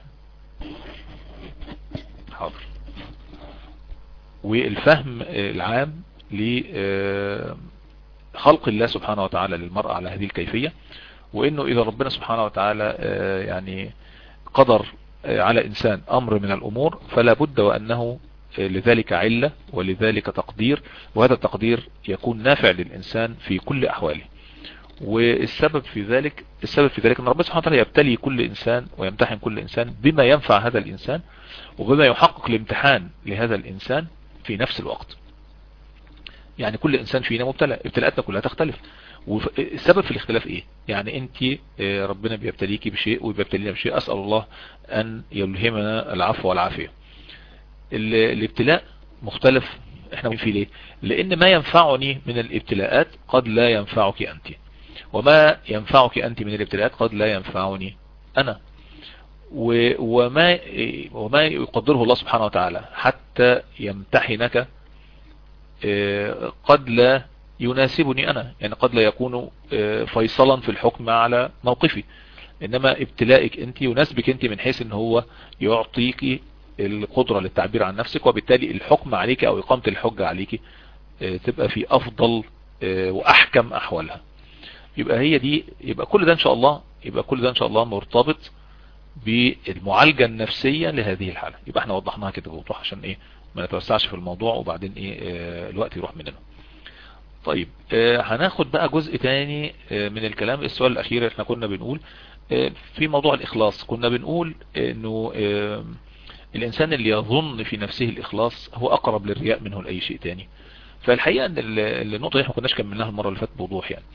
حاضر والفهم العام لخلق الله سبحانه وتعالى للمرأة على هذه الكيفية وانه اذا ربنا سبحانه وتعالى يعني قدر على انسان امر من الامور فلا بد وانه لذلك علة ولذلك تقدير وهذا التقدير يكون نافع للإنسان في كل أحواله والسبب في ذلك السبب في ذلك ان ربنا سبحانه وتعالى يبتلي كل انسان ويمتحن كل انسان بما ينفع هذا الانسان وبما يحقق الامتحان لهذا الانسان في نفس الوقت يعني كل انسان فينا مبتلى ابتلاءاتنا كلها تختلف والسبب في الاختلاف ايه يعني انت ربنا بيبتليكي بشيء وبيبتلينا بشيء اسأل الله ان يلهمنا العفو والعافية الابتلاء مختلف احنا فيه ليه لان ما ينفعني من الابتلاءات قد لا ينفعك انت وما ينفعك انت من الابتلاءات قد لا ينفعني انا وما وما يقدره الله سبحانه وتعالى حتى يمتحنك قد لا يناسبني انا يعني قد لا يكون فيصلا في الحكم على موقفي انما ابتلائك انت يناسبك انت من حيث ان هو يعطيك القدرة للتعبير عن نفسك وبالتالي الحكم عليك او اقامة الحجة عليك تبقى في افضل واحكم احوالها يبقى هي دي يبقى كل ده ان شاء الله يبقى كل ده ان شاء الله مرتبط بالمعالجة النفسية لهذه الحالة يبقى احنا وضحناها كده بوضوح عشان ايه ما نتوسعش في الموضوع وبعدين ايه اه الوقت يروح مننا طيب اه هناخد بقى جزء تاني اه من الكلام السؤال الاخير احنا كنا بنقول اه في موضوع الاخلاص كنا بنقول انه اه الانسان اللي يظن في نفسه الاخلاص هو اقرب للرياء منه لاي شيء تاني فالحقيقة ان النقطة دي احنا كناش كملناها المرة اللي فاتت بوضوح يعني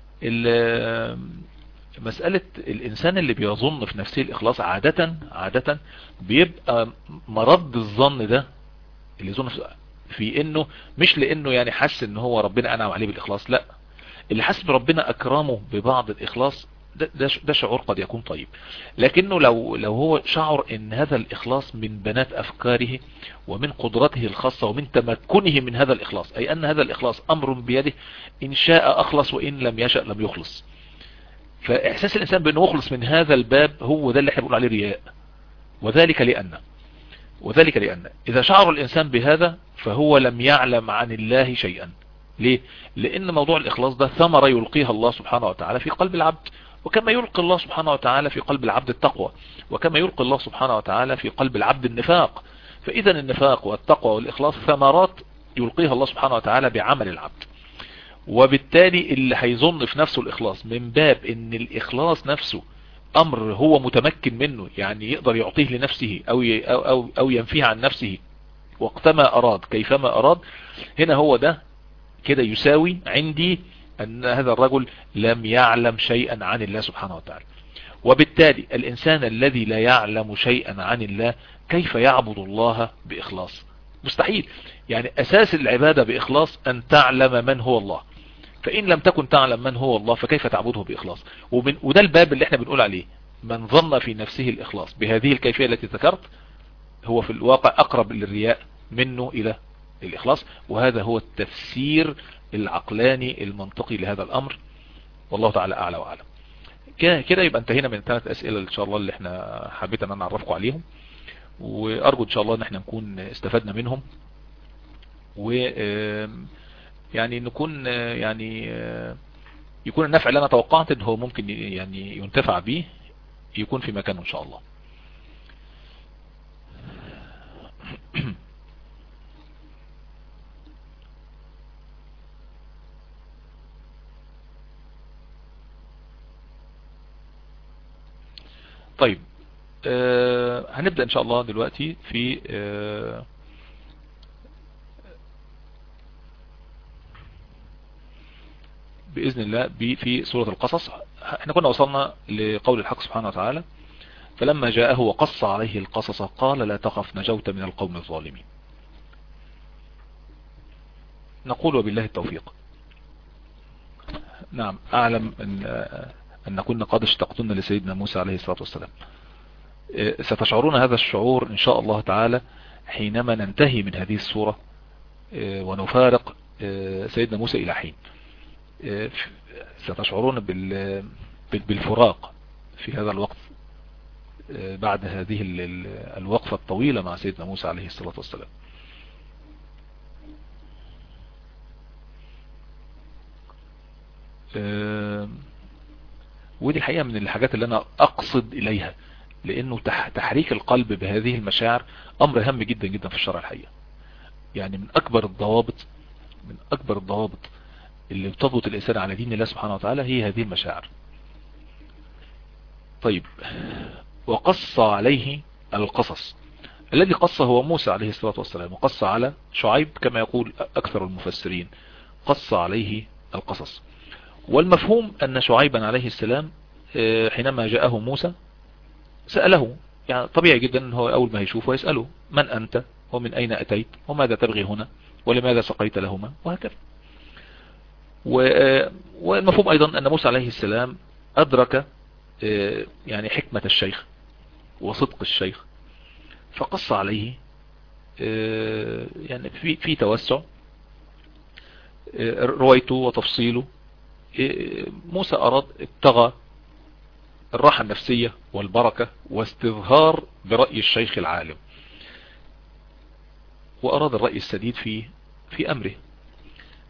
مسألة الإنسان اللي بيظن في نفسه الإخلاص عادة عادة بيبقى مرض الظن ده اللي يظن في إنه مش لأنه يعني حس إن هو ربنا أنعم عليه بالإخلاص لا اللي حس بربنا أكرمه ببعض الإخلاص ده, ده, ده شعور قد يكون طيب لكنه لو لو هو شعر ان هذا الاخلاص من بنات افكاره ومن قدرته الخاصة ومن تمكنه من هذا الاخلاص اي ان هذا الاخلاص امر بيده ان شاء اخلص وان لم يشاء لم يخلص فاحساس الانسان بانه يخلص من هذا الباب هو ده اللي احنا بنقول عليه رياء وذلك لان وذلك لان اذا شعر الانسان بهذا فهو لم يعلم عن الله شيئا ليه لان موضوع الاخلاص ده ثمرة يلقيها الله سبحانه وتعالى في قلب العبد وكما يلقي الله سبحانه وتعالى في قلب العبد التقوى وكما يلقي الله سبحانه وتعالى في قلب العبد النفاق فإذا النفاق والتقوى والإخلاص ثمرات يلقيها الله سبحانه وتعالى بعمل العبد وبالتالي اللي هيظن في نفسه الإخلاص من باب ان الإخلاص نفسه أمر هو متمكن منه يعني يقدر يعطيه لنفسه أو, أو, أو, أو ينفيه عن نفسه وقتما أراد كيفما أراد هنا هو ده كده يساوي عندي أن هذا الرجل لم يعلم شيئا عن الله سبحانه وتعالى وبالتالي الإنسان الذي لا يعلم شيئا عن الله كيف يعبد الله بإخلاص مستحيل يعني أساس العبادة بإخلاص أن تعلم من هو الله فإن لم تكن تعلم من هو الله فكيف تعبده بإخلاص ومن وده الباب اللي احنا بنقول عليه من ظن في نفسه الإخلاص بهذه الكيفية التي ذكرت هو في الواقع أقرب للرياء منه إلى الإخلاص وهذا هو التفسير العقلاني المنطقي لهذا الأمر والله تعالى أعلى وأعلم كده يبقى انتهينا من ثلاث أسئلة إن شاء الله اللي احنا حبيت أن نعرفكم عليهم وأرجو إن شاء الله أن احنا نكون استفدنا منهم و يعني نكون يعني يكون النفع اللي أنا توقعت إن هو ممكن يعني ينتفع به يكون في مكانه إن شاء الله طيب آه هنبدأ ان شاء الله دلوقتي في آه بإذن الله في سورة القصص احنا كنا وصلنا لقول الحق سبحانه وتعالى فلما جاءه وقص عليه القصص قال لا تخف نجوت من القوم الظالمين نقول وبالله التوفيق نعم أعلم أن أن كنا قد اشتقتنا لسيدنا موسى عليه الصلاة والسلام ستشعرون هذا الشعور إن شاء الله تعالى حينما ننتهي من هذه السورة ونفارق سيدنا موسى إلى حين ستشعرون بالفراق في هذا الوقت بعد هذه الوقفة الطويلة مع سيدنا موسى عليه الصلاة والسلام ودي الحقيقة من الحاجات اللي انا اقصد اليها لانه تحريك القلب بهذه المشاعر امر هام جدا جدا في الشرع الحقيقة يعني من اكبر الضوابط من اكبر الضوابط اللي بتضبط الانسان على دين الله سبحانه وتعالى هي هذه المشاعر طيب وقص عليه القصص الذي قص هو موسى عليه الصلاة والسلام وقص على شعيب كما يقول اكثر المفسرين قص عليه القصص والمفهوم أن شعيبا عليه السلام حينما جاءه موسى سأله يعني طبيعي جدا أنه هو أول ما يشوفه يسأله من أنت ومن أين أتيت وماذا تبغي هنا ولماذا سقيت لهما وهكذا والمفهوم أيضا أن موسى عليه السلام أدرك يعني حكمة الشيخ وصدق الشيخ فقص عليه يعني في في توسع روايته وتفصيله موسى أراد ابتغى الراحة النفسية والبركة واستظهار برأي الشيخ العالم وأراد الرأي السديد في في أمره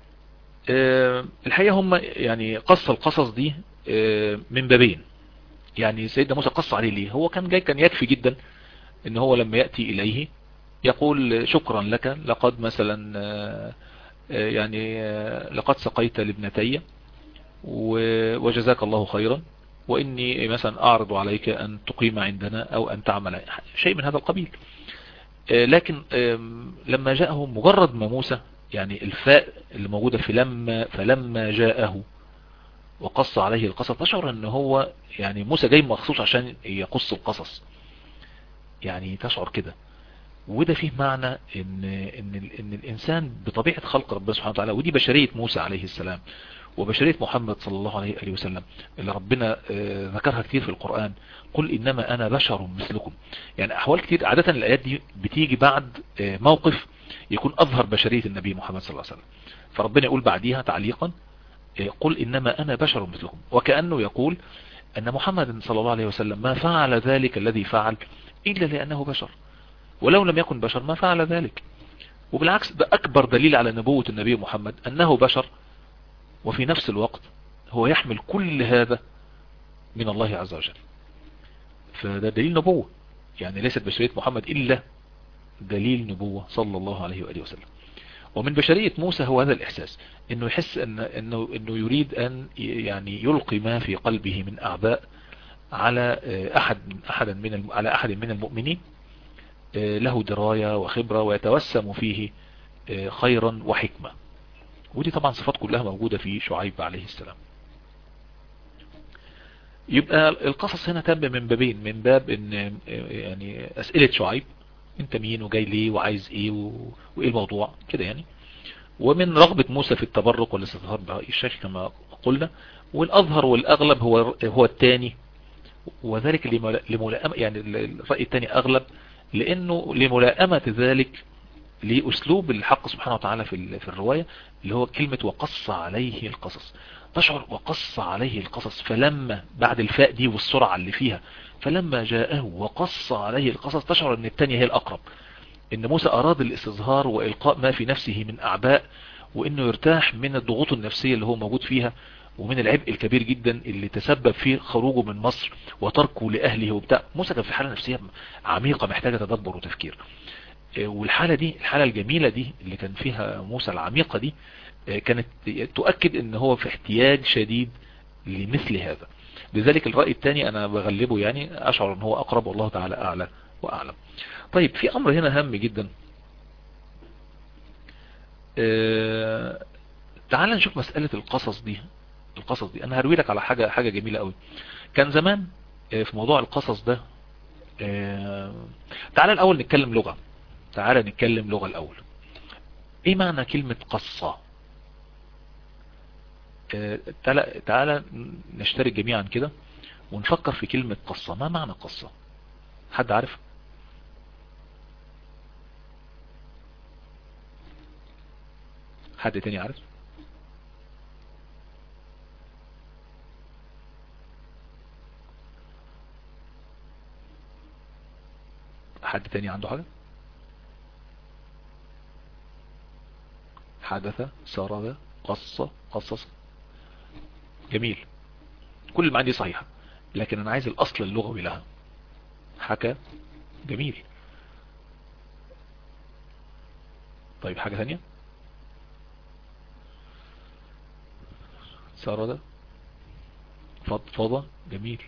الحقيقة هم يعني قص القصص دي من بابين يعني سيدنا موسى قص عليه ليه هو كان جاي كان يكفي جدا ان هو لما يأتي اليه يقول شكرا لك لقد مثلا يعني لقد سقيت لابنتي وجزاك الله خيرا وإني مثلا أعرض عليك أن تقيم عندنا أو أن تعمل شيء من هذا القبيل لكن لما جاءه مجرد ما موسى يعني الفاء اللي موجودة في لما فلما جاءه وقص عليه القصص تشعر ان هو يعني موسى جاي مخصوص عشان يقص القصص يعني تشعر كده وده فيه معنى ان, إن, إن الانسان بطبيعة خلق ربنا سبحانه وتعالى ودي بشرية موسى عليه السلام وبشرية محمد صلى الله عليه وسلم اللي ربنا ذكرها كتير في القرآن قل إنما أنا بشر مثلكم يعني أحوال كتير عادة الآيات دي بتيجي بعد موقف يكون أظهر بشرية النبي محمد صلى الله عليه وسلم فربنا يقول بعديها تعليقا قل إنما أنا بشر مثلكم وكأنه يقول أن محمد صلى الله عليه وسلم ما فعل ذلك الذي فعل إلا لأنه بشر ولو لم يكن بشر ما فعل ذلك وبالعكس ده أكبر دليل على نبوة النبي محمد أنه بشر وفي نفس الوقت هو يحمل كل هذا من الله عز وجل فده دليل نبوة يعني ليست بشرية محمد إلا دليل نبوة صلى الله عليه وآله وسلم ومن بشرية موسى هو هذا الإحساس إنه يحس أن إنه إنه يريد أن يعني يلقي ما في قلبه من أعباء على أحد أحد من على أحد من المؤمنين له دراية وخبرة ويتوسم فيه خيرا وحكمة ودي طبعا صفات كلها موجودة في شعيب عليه السلام يبقى القصص هنا تم من بابين من باب ان يعني اسئلة شعيب انت مين وجاي ليه وعايز ايه وايه الموضوع كده يعني ومن رغبة موسى في التبرك والاستظهار برأي الشيخ كما قلنا والاظهر والاغلب هو هو الثاني وذلك لملائمة يعني الرأي الثاني اغلب لانه لملائمة ذلك لأسلوب الحق سبحانه وتعالى في في الرواية اللي هو كلمة وقص عليه القصص تشعر وقص عليه القصص فلما بعد الفاء دي والسرعة اللي فيها فلما جاءه وقص عليه القصص تشعر ان التانية هي الأقرب ان موسى أراد الاستظهار وإلقاء ما في نفسه من أعباء وانه يرتاح من الضغوط النفسية اللي هو موجود فيها ومن العبء الكبير جدا اللي تسبب في خروجه من مصر وتركه لأهله وبتاع موسى كان في حالة نفسية عميقة محتاجة تدبر وتفكير والحالة دي الحالة الجميلة دي اللي كان فيها موسى العميقة دي كانت تؤكد ان هو في احتياج شديد لمثل هذا لذلك الرأي الثاني انا بغلبه يعني اشعر ان هو اقرب والله تعالى اعلى واعلم طيب في امر هنا هام جدا اه تعال نشوف مسألة القصص دي القصص دي انا هروي لك على حاجة حاجة جميلة قوي كان زمان في موضوع القصص ده اه تعال الاول نتكلم لغة تعال نتكلم لغة الاول ايه معنى كلمة قصة اه تعال, تعال نشترك جميعا كده ونفكر في كلمة قصة ما معنى قصة حد عارف حد تاني عارف حد تاني عنده حاجة حدث سرد قص قصص جميل كل المعاني دي صحيحة لكن انا عايز الاصل اللغوي لها حكى جميل طيب حاجة ثانية سرد فضفضة جميل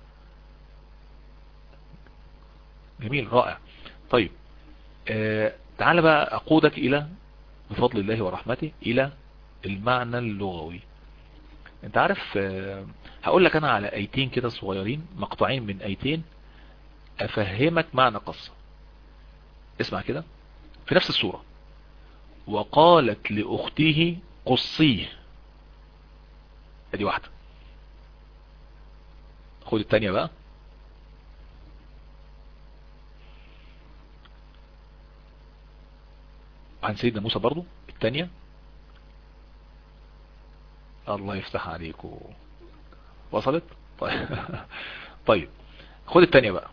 جميل رائع طيب آه تعال بقى اقودك الى بفضل الله ورحمته الى المعنى اللغوي انت عارف آه هقول لك انا على ايتين كده صغيرين مقطوعين من ايتين افهمك معنى قصة اسمع كده في نفس السورة وقالت لاخته قصيه ادي واحدة خد التانية بقى عن سيدنا موسى برضو التانية الله يفتح عليكم وصلت طيب طيب خد التانية بقى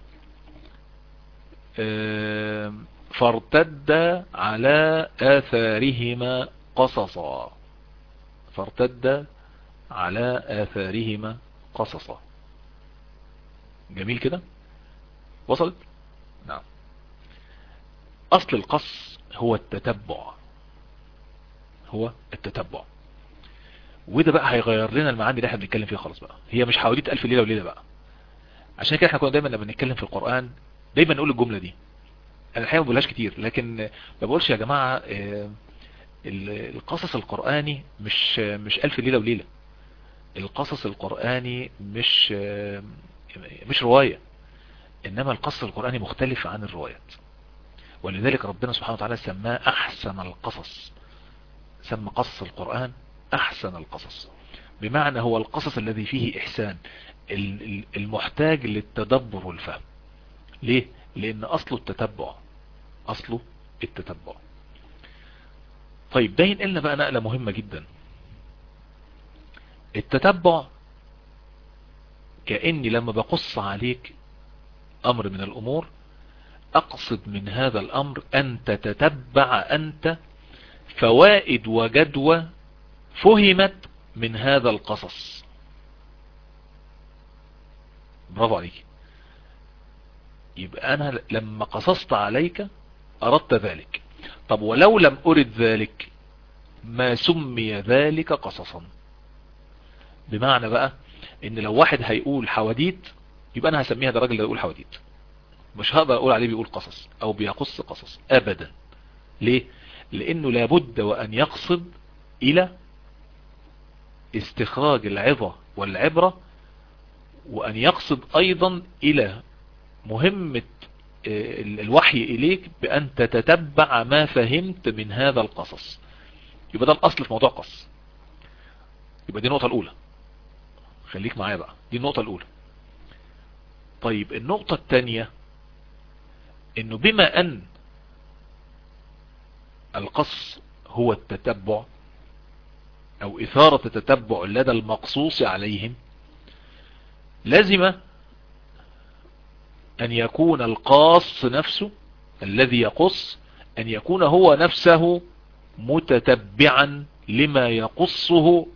فارتد على آثارهما قصصا فارتد على آثارهما قصصا جميل كده وصلت نعم اصل القص هو التتبع هو التتبع وده بقى هيغير لنا المعاني اللي احنا بنتكلم فيها خالص بقى هي مش حواديت الف ليله وليله بقى عشان كده احنا كنا دايما لما بنتكلم في القرآن دايما نقول الجملة دي انا الحقيقة ما بقولهاش كتير لكن ما بقولش يا جماعة القصص القرآني مش مش الف ليلة وليلة القصص القرآني مش مش رواية انما القصص القرآني مختلف عن الروايات ولذلك ربنا سبحانه وتعالى سماه احسن القصص سمى قصص القرآن احسن القصص بمعنى هو القصص الذي فيه احسان المحتاج للتدبر والفهم ليه لان اصله التتبع اصله التتبع طيب ده ينقلنا بقى نقلة مهمة جدا التتبع كأني لما بقص عليك امر من الامور اقصد من هذا الامر ان تتتبع انت فوائد وجدوى فهمت من هذا القصص برافو عليك يبقى انا لما قصصت عليك اردت ذلك طب ولو لم ارد ذلك ما سمي ذلك قصصا بمعنى بقى ان لو واحد هيقول حواديت يبقى انا هسميها ده راجل اللي يقول حواديت مش هقدر اقول عليه بيقول قصص او بيقص قصص ابدا ليه لانه لابد وان يقصد الى استخراج العظة والعبرة وأن يقصد أيضا إلى مهمة الوحي إليك بأن تتتبع ما فهمت من هذا القصص يبقى ده الأصل في موضوع قص يبقى دي النقطة الأولى خليك معايا بقى دي النقطة الأولى طيب النقطة الثانية انه بما ان القص هو التتبع او اثارة التتبع لدى المقصوص عليهم لازم ان يكون القاص نفسه الذي يقص ان يكون هو نفسه متتبعا لما يقصه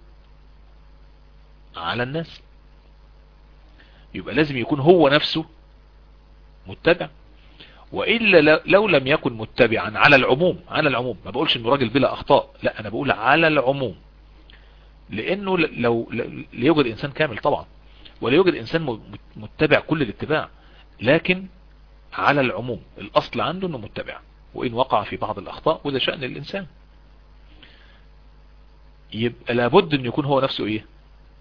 على الناس يبقى لازم يكون هو نفسه متبع وإلا لو لم يكن متبعا على العموم على العموم ما بقولش انه راجل بلا اخطاء لا انا بقول على العموم لانه لو ليوجد انسان كامل طبعا ولا يوجد انسان متبع كل الاتباع لكن على العموم الاصل عنده انه متبع وان وقع في بعض الاخطاء وده شأن الانسان يبقى لابد ان يكون هو نفسه ايه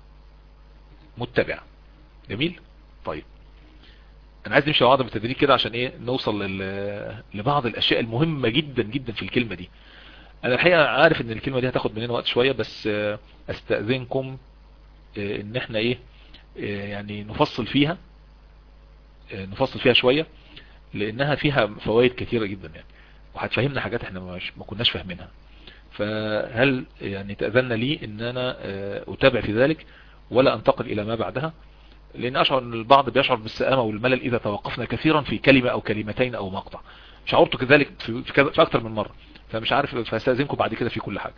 متبع جميل طيب انا عايز نمشي بعض بالتدريج كده عشان ايه نوصل لبعض الاشياء المهمة جدا جدا في الكلمة دي انا الحقيقة عارف ان الكلمة دي هتاخد مننا وقت شوية بس استأذنكم ان احنا ايه يعني نفصل فيها نفصل فيها شوية لانها فيها فوائد كثيرة جدا يعني وهتفهمنا حاجات احنا ما كناش فاهمينها فهل يعني تأذن لي ان انا اتابع في ذلك ولا انتقل الى ما بعدها لان اشعر ان البعض بيشعر بالسآمة والملل اذا توقفنا كثيرا في كلمة او كلمتين او مقطع شعرت كذلك في, في اكثر من مرة فمش عارف فاستاذنكم بعد كده في كل حاجة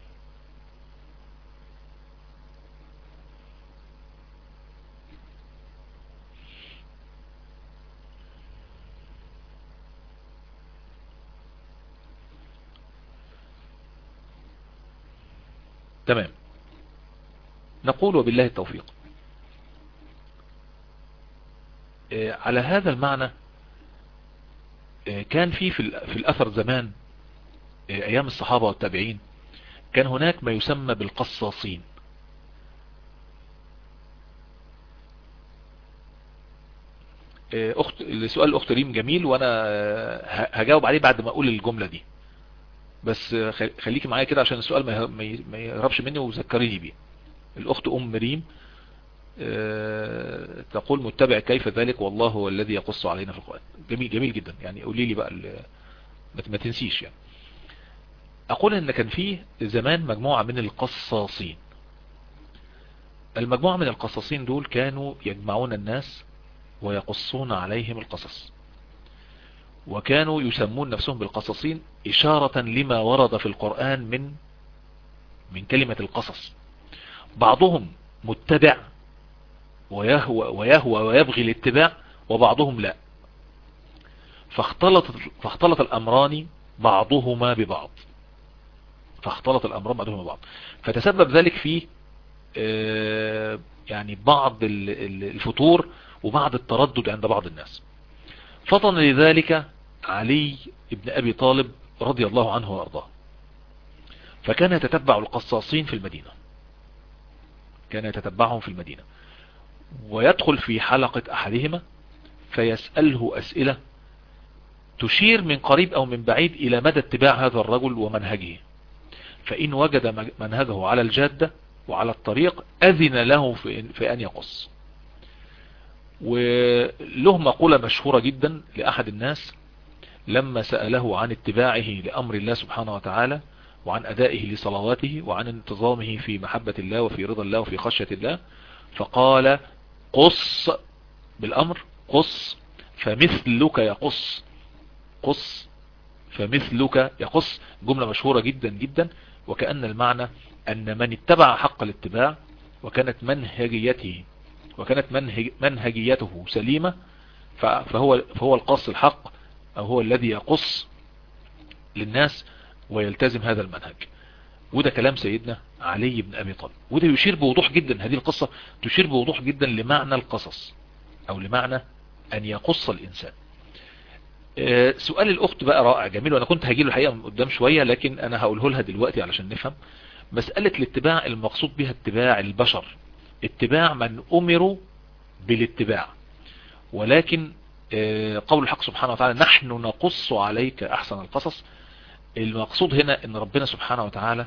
تمام نقول وبالله التوفيق على هذا المعنى كان في في الأثر زمان أيام الصحابة والتابعين كان هناك ما يسمى بالقصاصين أخت سؤال الأخت ريم جميل وأنا هجاوب عليه بعد ما أقول الجملة دي بس خليكي معايا كده عشان السؤال ما يهربش مني وذكريني بيه الأخت أم ريم تقول متبع كيف ذلك والله هو الذي يقص علينا في القرآن جميل جميل جدا يعني قولي لي بقى ما تنسيش يعني اقول ان كان فيه زمان مجموعة من القصاصين المجموعة من القصاصين دول كانوا يجمعون الناس ويقصون عليهم القصص وكانوا يسمون نفسهم بالقصصين اشارة لما ورد في القرآن من من كلمة القصص بعضهم متبع ويهوى, ويهوى ويبغي الاتباع وبعضهم لا فاختلط, فاختلط الأمران بعضهما ببعض فاختلط الأمران بعضهما ببعض فتسبب ذلك في آه، يعني بعض الفتور وبعض التردد عند بعض الناس فطن لذلك علي بن أبي طالب رضي الله عنه وأرضاه فكان يتتبع القصاصين في المدينة كان يتتبعهم في المدينة ويدخل في حلقة أحدهما فيسأله أسئلة تشير من قريب أو من بعيد إلى مدى اتباع هذا الرجل ومنهجه فإن وجد منهجه على الجادة وعلى الطريق أذن له في أن يقص وله مقولة مشهورة جدا لأحد الناس لما سأله عن اتباعه لأمر الله سبحانه وتعالى وعن أدائه لصلواته وعن انتظامه في محبة الله وفي رضا الله وفي خشية الله فقال قص بالأمر قص فمثلك يقص قص فمثلك يقص جملة مشهورة جدا جدا وكأن المعنى أن من اتبع حق الاتباع وكانت منهجيته وكانت منهج منهجيته سليمة فهو, فهو القص الحق أو هو الذي يقص للناس ويلتزم هذا المنهج وده كلام سيدنا علي بن أبي طالب وده يشير بوضوح جدا هذه القصة تشير بوضوح جدا لمعنى القصص أو لمعنى أن يقص الإنسان آه، سؤال الأخت بقى رائع جميل وأنا كنت هجيله الحقيقة من قدام شوية لكن أنا هقوله لها دلوقتي علشان نفهم مسألة الاتباع المقصود بها اتباع البشر اتباع من أمروا بالاتباع ولكن آه، قول الحق سبحانه وتعالى نحن نقص عليك أحسن القصص المقصود هنا ان ربنا سبحانه وتعالى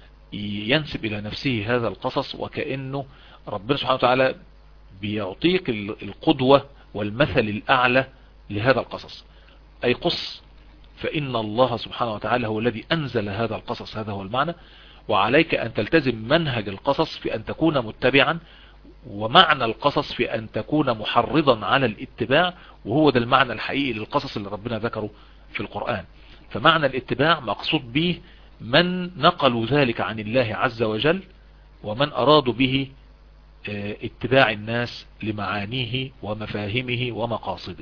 ينسب الى نفسه هذا القصص وكأنه ربنا سبحانه وتعالى بيعطيك القدوة والمثل الاعلى لهذا القصص اي قص فان الله سبحانه وتعالى هو الذي انزل هذا القصص هذا هو المعنى وعليك ان تلتزم منهج القصص في ان تكون متبعا ومعنى القصص في ان تكون محرضا على الاتباع وهو ده المعنى الحقيقي للقصص اللي ربنا ذكره في القرآن فمعنى الاتباع مقصود به من نقلوا ذلك عن الله عز وجل ومن أرادوا به آه، اتباع الناس لمعانيه ومفاهمه ومقاصده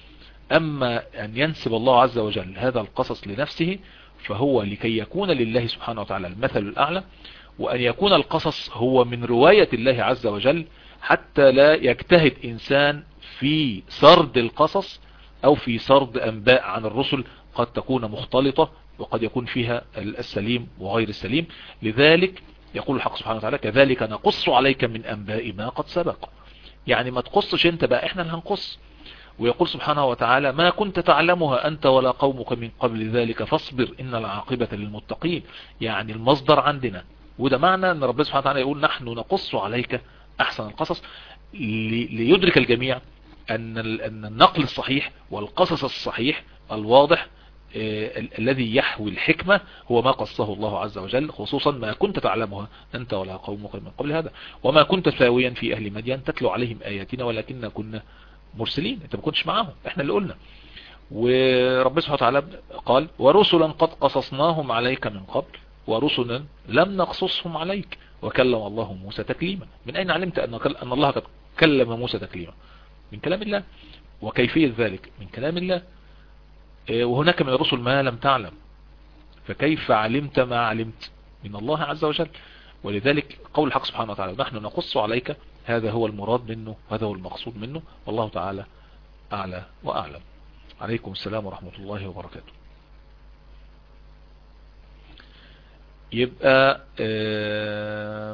أما أن ينسب الله عز وجل هذا القصص لنفسه فهو لكي يكون لله سبحانه وتعالى المثل الأعلى وأن يكون القصص هو من رواية الله عز وجل حتى لا يجتهد إنسان في سرد القصص أو في سرد أنباء عن الرسل قد تكون مختلطة وقد يكون فيها السليم وغير السليم لذلك يقول الحق سبحانه وتعالى كذلك نقص عليك من أنباء ما قد سبق يعني ما تقصش انت بقى احنا اللي هنقص ويقول سبحانه وتعالى ما كنت تعلمها أنت ولا قومك من قبل ذلك فاصبر إن العاقبة للمتقين يعني المصدر عندنا وده معنى أن ربنا سبحانه وتعالى يقول نحن نقص عليك أحسن القصص ليدرك الجميع أن النقل الصحيح والقصص الصحيح الواضح آه، الذي يحوي الحكمة هو ما قصه الله عز وجل خصوصا ما كنت تعلمها أنت ولا قومك من قبل هذا وما كنت ساويا في أهل مدين تتلو عليهم آياتنا ولكننا كنا مرسلين انت ما كنتش معاهم احنا اللي قلنا ورب سبحانه وتعالى قال ورسلا قد قصصناهم عليك من قبل ورسلا لم نقصصهم عليك وكلم الله موسى تكليما من أين علمت أن أن الله قد كلم موسى تكليما من كلام الله وكيفية ذلك من كلام الله إيه، وهناك من الرسل ما لم تعلم فكيف علمت ما علمت من الله عز وجل ولذلك قول الحق سبحانه وتعالى نحن نقص عليك هذا هو المراد منه هذا هو المقصود منه والله تعالى أعلى وأعلم عليكم السلام ورحمة الله وبركاته يبقى آه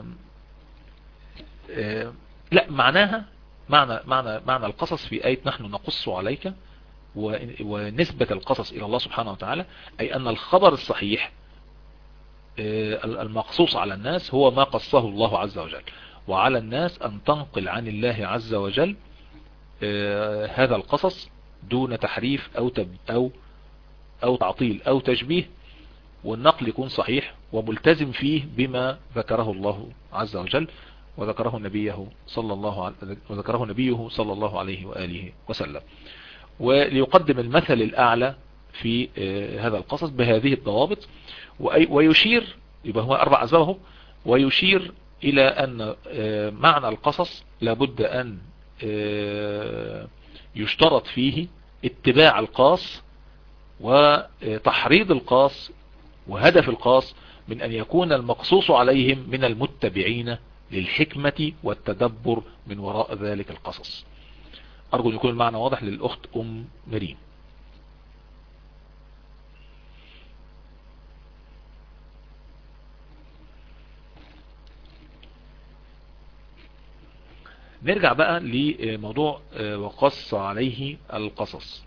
آه لا معناها معنى معنى معنى القصص في آية نحن نقص عليك ونسبة القصص إلى الله سبحانه وتعالى أي أن الخبر الصحيح آه، المقصوص على الناس هو ما قصه الله عز وجل وعلى الناس أن تنقل عن الله عز وجل آه، هذا القصص دون تحريف أو, تب أو, أو تعطيل أو تشبيه والنقل يكون صحيح وملتزم فيه بما ذكره الله عز وجل وذكره نبيه صلى الله عليه وذكره نبيه صلى الله عليه وآله وسلم وليقدم المثل الأعلى في آه، هذا القصص بهذه الضوابط ويشير يبقى هو أربع أسبابه ويشير إلى أن معنى القصص لابد أن يشترط فيه اتباع القاص وتحريض القاص وهدف القاص من أن يكون المقصوص عليهم من المتبعين للحكمة والتدبر من وراء ذلك القصص أرجو أن يكون المعنى واضح للأخت أم مريم نرجع بقى لموضوع آه، وقص عليه القصص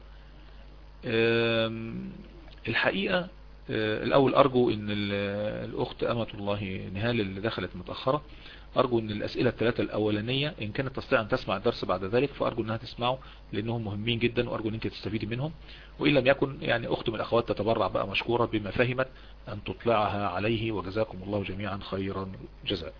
الحقيقة آه، الأول أرجو أن الأخت أمة الله نهال اللي دخلت متأخرة أرجو أن الأسئلة الثلاثة الأولانية إن كانت تستطيع أن تسمع الدرس بعد ذلك فأرجو أنها تسمعه لأنهم مهمين جدا وأرجو أن أنت تستفيدي منهم وإن لم يكن يعني أخت من الأخوات تتبرع بقى مشكورة بما فهمت أن تطلعها عليه وجزاكم الله جميعا خيرا جزاء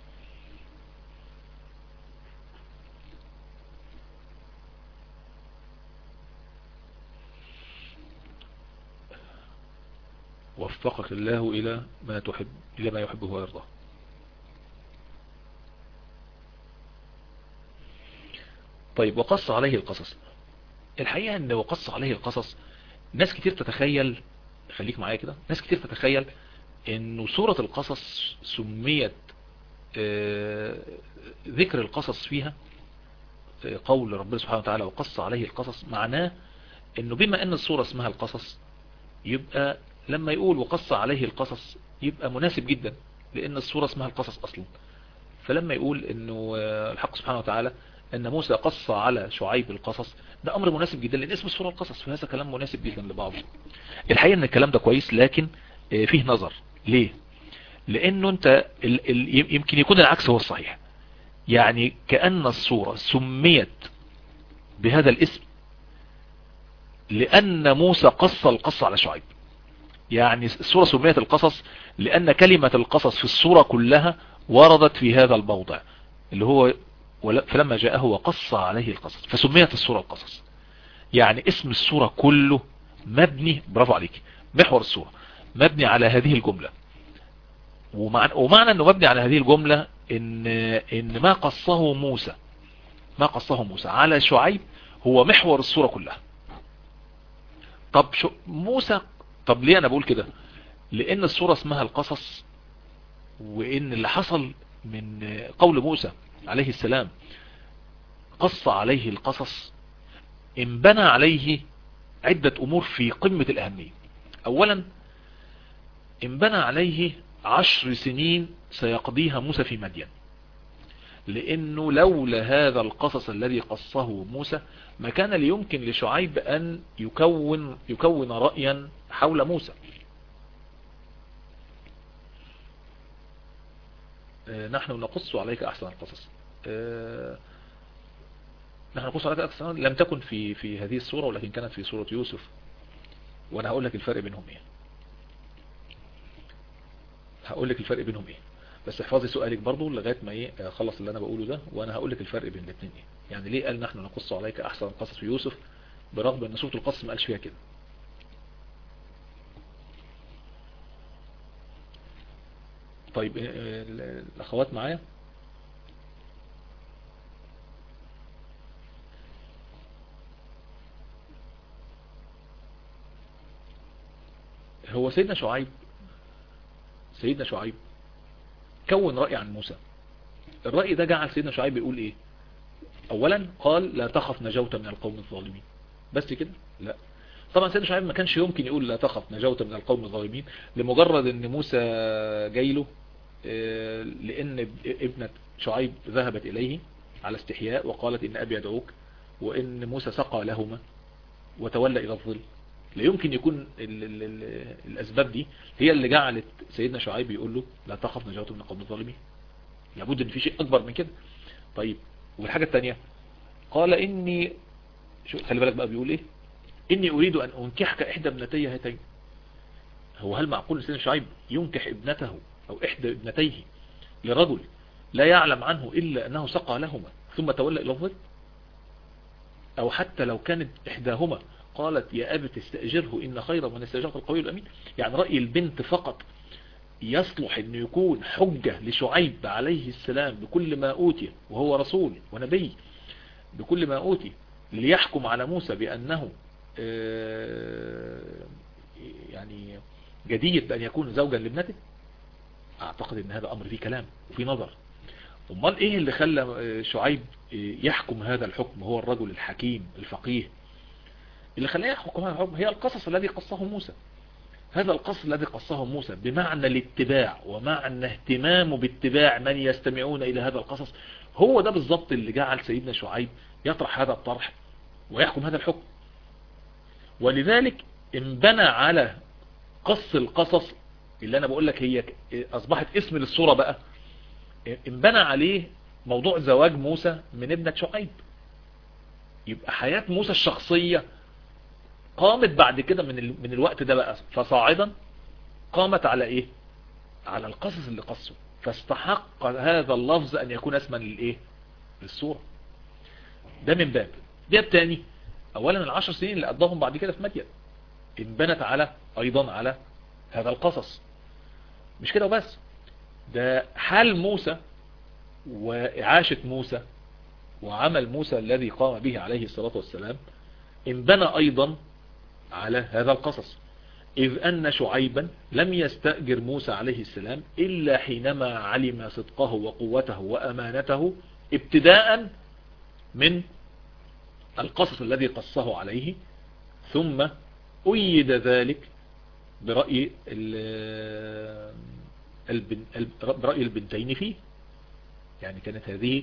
وفقك الله إلى ما تحب إلى ما يحبه ويرضاه طيب وقص عليه القصص الحقيقة ان وقص عليه القصص ناس كتير تتخيل خليك معايا كده ناس كتير تتخيل انه سورة القصص سميت آه، ذكر القصص فيها آه، قول ربنا سبحانه وتعالى وقص عليه القصص معناه انه بما ان السورة اسمها القصص يبقى لما يقول وقص عليه القصص يبقى مناسب جدا لان السورة اسمها القصص اصلا فلما يقول انه آه، الحق سبحانه وتعالى ان موسى قص على شعيب القصص ده امر مناسب جدا لان اسم السورة القصص فهذا كلام مناسب جدا لبعضه الحقيقة ان الكلام ده كويس لكن آه، فيه نظر ليه لانه انت ال ال يمكن يكون العكس هو الصحيح يعني كأن الصورة سميت بهذا الاسم لأن موسى قص القص على شعيب يعني السورة سميت القصص لأن كلمة القصص في السورة كلها وردت في هذا الموضع اللي هو فلما جاءه وقص عليه القصص فسميت السورة القصص يعني اسم السورة كله مبني برافو عليك محور السورة مبني على هذه الجملة ومعنى, ومعنى انه مبني على هذه الجملة ان, إن ما قصه موسى ما قصه موسى على شعيب هو محور السورة كلها طب شو موسى طب ليه انا بقول كده لان السورة اسمها القصص وان اللي حصل من قول موسى عليه السلام قص عليه القصص انبنى عليه عدة امور في قمة الاهمية اولا انبنى عليه عشر سنين سيقضيها موسى في مدين لانه لولا هذا القصص الذي قصه موسى ما كان ليمكن لشعيب ان يكون, يكون رأيا حول موسى آه، نحن نقص عليك احسن القصص آه، نحن نقص عليك احسن لم تكن في في هذه الصورة ولكن كانت في صورة يوسف وانا هقول لك الفرق بينهم ايه هقول لك الفرق بينهم ايه بس احفظي سؤالك برضو لغاية ما ايه اخلص اللي انا بقوله ده وانا هقول لك الفرق بين الاثنين ايه يعني ليه قال نحن نقص عليك احسن القصص في يوسف برغم ان سورة القصص ما قالش فيها كده طيب آه، آه، الاخوات معايا هو سيدنا شعيب سيدنا شعيب كون رأي عن موسى الرأي ده جعل سيدنا شعيب يقول ايه اولا قال لا تخف نجوت من القوم الظالمين بس كده لا طبعا سيدنا شعيب ما كانش يمكن يقول لا تخف نجوت من القوم الظالمين لمجرد ان موسى جاي له آه، لان ابنة شعيب ذهبت اليه على استحياء وقالت ان ابي يدعوك وان موسى سقى لهما وتولى الى الظل لا يمكن يكون ال ال ال الاسباب دي هي اللي جعلت سيدنا شعيب يقول له لا تخف نجوت من القوم الظالمين لابد ان في شيء اكبر من كده طيب والحاجة الثانية قال اني شو خلي بالك بقى بيقول ايه اني اريد ان انكحك احدى ابنتي هاتين هو هل معقول سيدنا شعيب ينكح ابنته او احدى ابنتيه لرجل لا يعلم عنه الا انه سقى لهما ثم تولى الى الظل او حتى لو كانت احداهما قالت يا ابت استأجره ان خير من استأجرت القوي الامين يعني رأي البنت فقط يصلح انه يكون حجة لشعيب عليه السلام بكل ما اوتي وهو رسول ونبي بكل ما اوتي ليحكم على موسى بانه يعني جديد بان يكون زوجا لابنته اعتقد ان هذا امر فيه كلام وفيه نظر امال ايه اللي خلى شعيب يحكم هذا الحكم هو الرجل الحكيم الفقيه اللي خلاه يحكم هذا الحكم هي القصص الذي قصه موسى هذا القصص الذي قصه موسى بمعنى الاتباع ومعنى اهتمامه باتباع من يستمعون الى هذا القصص هو ده بالضبط اللي جعل سيدنا شعيب يطرح هذا الطرح ويحكم هذا الحكم ولذلك انبنى على قص القصص اللي انا بقول لك هي اصبحت اسم للصورة بقى انبنى عليه موضوع زواج موسى من ابنة شعيب يبقى حياة موسى الشخصية قامت بعد كده من من الوقت ده بقى فصاعدا قامت على ايه على القصص اللي قصه فاستحق هذا اللفظ ان يكون اسما للايه للصورة ده من باب باب تاني اولا العشر سنين اللي قضاهم بعد كده في مدين انبنت على ايضا على هذا القصص مش كده وبس ده حال موسى وإعاشة موسى وعمل موسى الذي قام به عليه الصلاة والسلام انبنى أيضا على هذا القصص إذ أن شعيبا لم يستأجر موسى عليه السلام إلا حينما علم صدقه وقوته وأمانته ابتداء من القصص الذي قصه عليه ثم أيد ذلك برأي برأي البنتين فيه يعني كانت هذه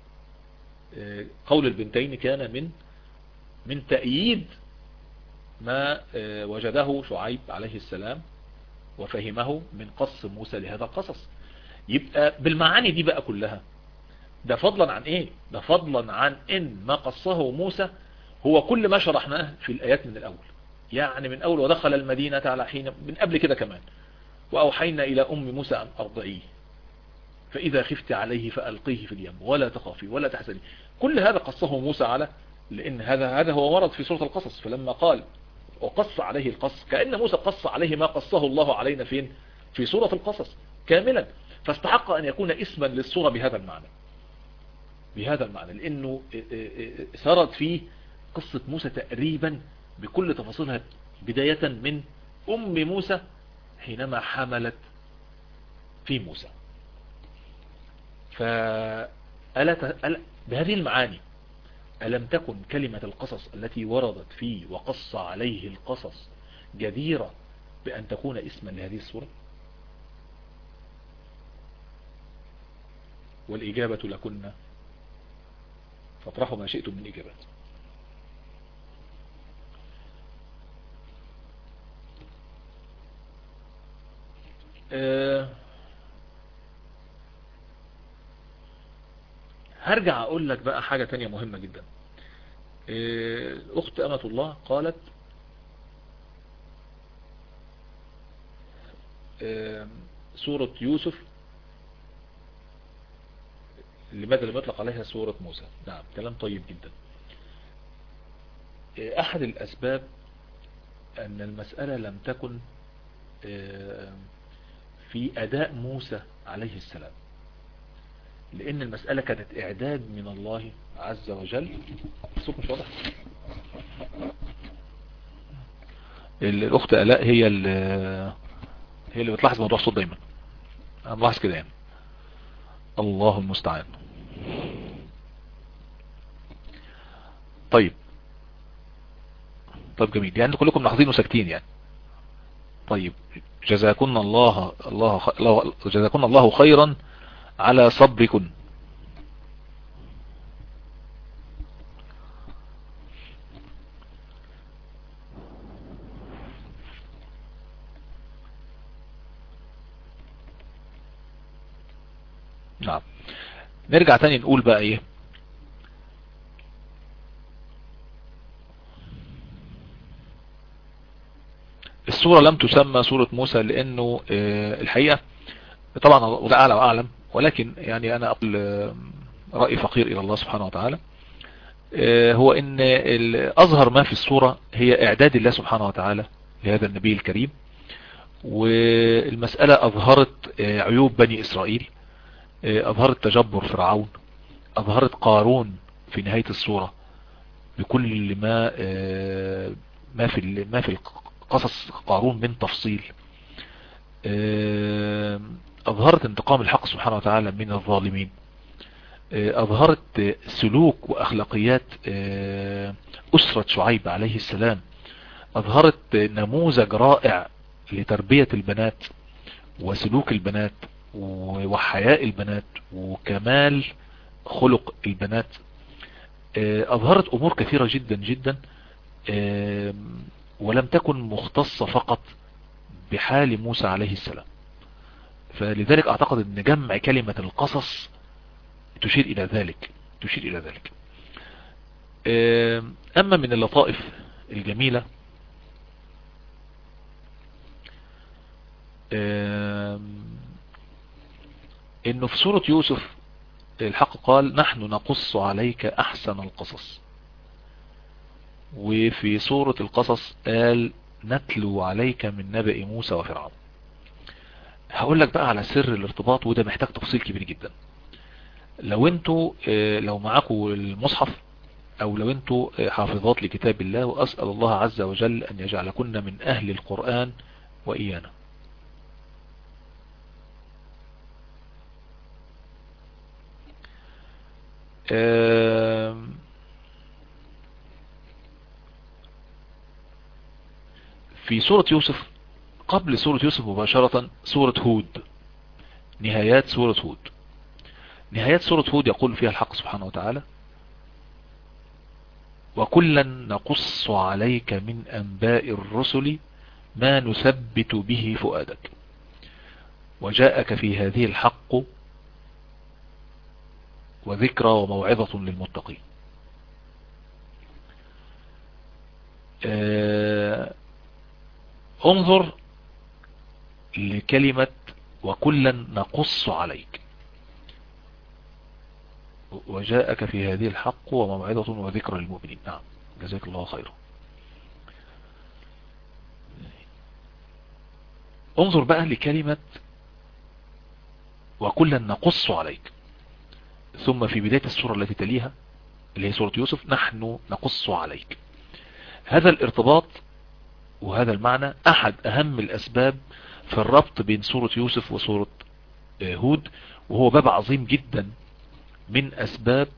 قول البنتين كان من من تأييد ما وجده شعيب عليه السلام وفهمه من قص موسى لهذا القصص يبقى بالمعاني دي بقى كلها ده فضلا عن ايه ده فضلا عن ان ما قصه موسى هو كل ما شرحناه في الآيات من الأول يعني من أول ودخل المدينة على حين من قبل كده كمان وأوحينا إلى أم موسى أن أرضعيه فإذا خفت عليه فألقيه في اليم ولا تخافي ولا تحزني كل هذا قصه موسى على لأن هذا هذا هو ورد في سورة القصص فلما قال وقص عليه القص كأن موسى قص عليه ما قصه الله علينا فين في سورة القصص كاملا فاستحق أن يكون اسما للسورة بهذا المعنى بهذا المعنى لأنه سرد فيه قصة موسى تقريبا بكل تفاصيلها بداية من أم موسى حينما حملت في موسى فألا بهذه المعاني ألم تكن كلمة القصص التي وردت فيه وقص عليه القصص جديرة بأن تكون اسما لهذه السورة والإجابة لكن فاطرحوا ما شئتم من إجابات أه هرجع اقول لك بقى حاجة تانية مهمة جدا أه اخت امة الله قالت أه سورة يوسف لماذا لم يطلق عليها سورة موسى نعم كلام طيب جدا احد الاسباب ان المسألة لم تكن في اداء موسى عليه السلام لان المسألة كانت اعداد من الله عز وجل الصوت مش واضح الاخت الاء هي اللي هي اللي بتلاحظ موضوع الصوت دايما انا بلاحظ كده يعني الله المستعان طيب طيب جميل يعني كلكم ملاحظين وساكتين يعني طيب جزاكن الله الله جزاكن الله خيرا على صبركن نعم نرجع تاني نقول بقى ايه السورة لم تسمى سورة موسى لانه الحقيقة طبعا وده اعلى واعلم ولكن يعني انا اقول رأي فقير الى الله سبحانه وتعالى هو ان اظهر ما في السورة هي اعداد الله سبحانه وتعالى لهذا النبي الكريم والمسألة اظهرت عيوب بني اسرائيل اظهرت تجبر فرعون اظهرت قارون في نهاية الصورة بكل ما ما في ما في قصص قارون من تفصيل اظهرت انتقام الحق سبحانه وتعالى من الظالمين اظهرت سلوك واخلاقيات اسرة شعيب عليه السلام اظهرت نموذج رائع لتربية البنات وسلوك البنات وحياء البنات وكمال خلق البنات اظهرت امور كثيرة جدا جدا ولم تكن مختصة فقط بحال موسى عليه السلام فلذلك اعتقد ان جمع كلمة القصص تشير الى ذلك تشير الى ذلك اما من اللطائف الجميلة انه في سورة يوسف الحق قال نحن نقص عليك احسن القصص وفي سورة القصص قال نتلو عليك من نبأ موسى وفرعون هقول لك بقى على سر الارتباط وده محتاج تفصيل كبير جدا لو انتوا لو معاكم المصحف او لو انتوا حافظات لكتاب الله واسأل الله عز وجل ان يجعلكن من اهل القرآن وايانا في سورة يوسف قبل سورة يوسف مباشرة سورة هود نهايات سورة هود نهايات سورة هود يقول فيها الحق سبحانه وتعالى وكلا نقص عليك من أنباء الرسل ما نثبت به فؤادك وجاءك في هذه الحق وذكرى وموعظة للمتقين آه انظر لكلمة وكلا نقص عليك وجاءك في هذه الحق وموعظة وذكرى للمؤمنين نعم جزاك الله خيرا انظر بقى لكلمة وكلا نقص عليك ثم في بداية السورة التي تليها اللي هي سورة يوسف نحن نقص عليك هذا الارتباط وهذا المعنى احد اهم الاسباب في الربط بين سورة يوسف وسورة هود وهو باب عظيم جدا من اسباب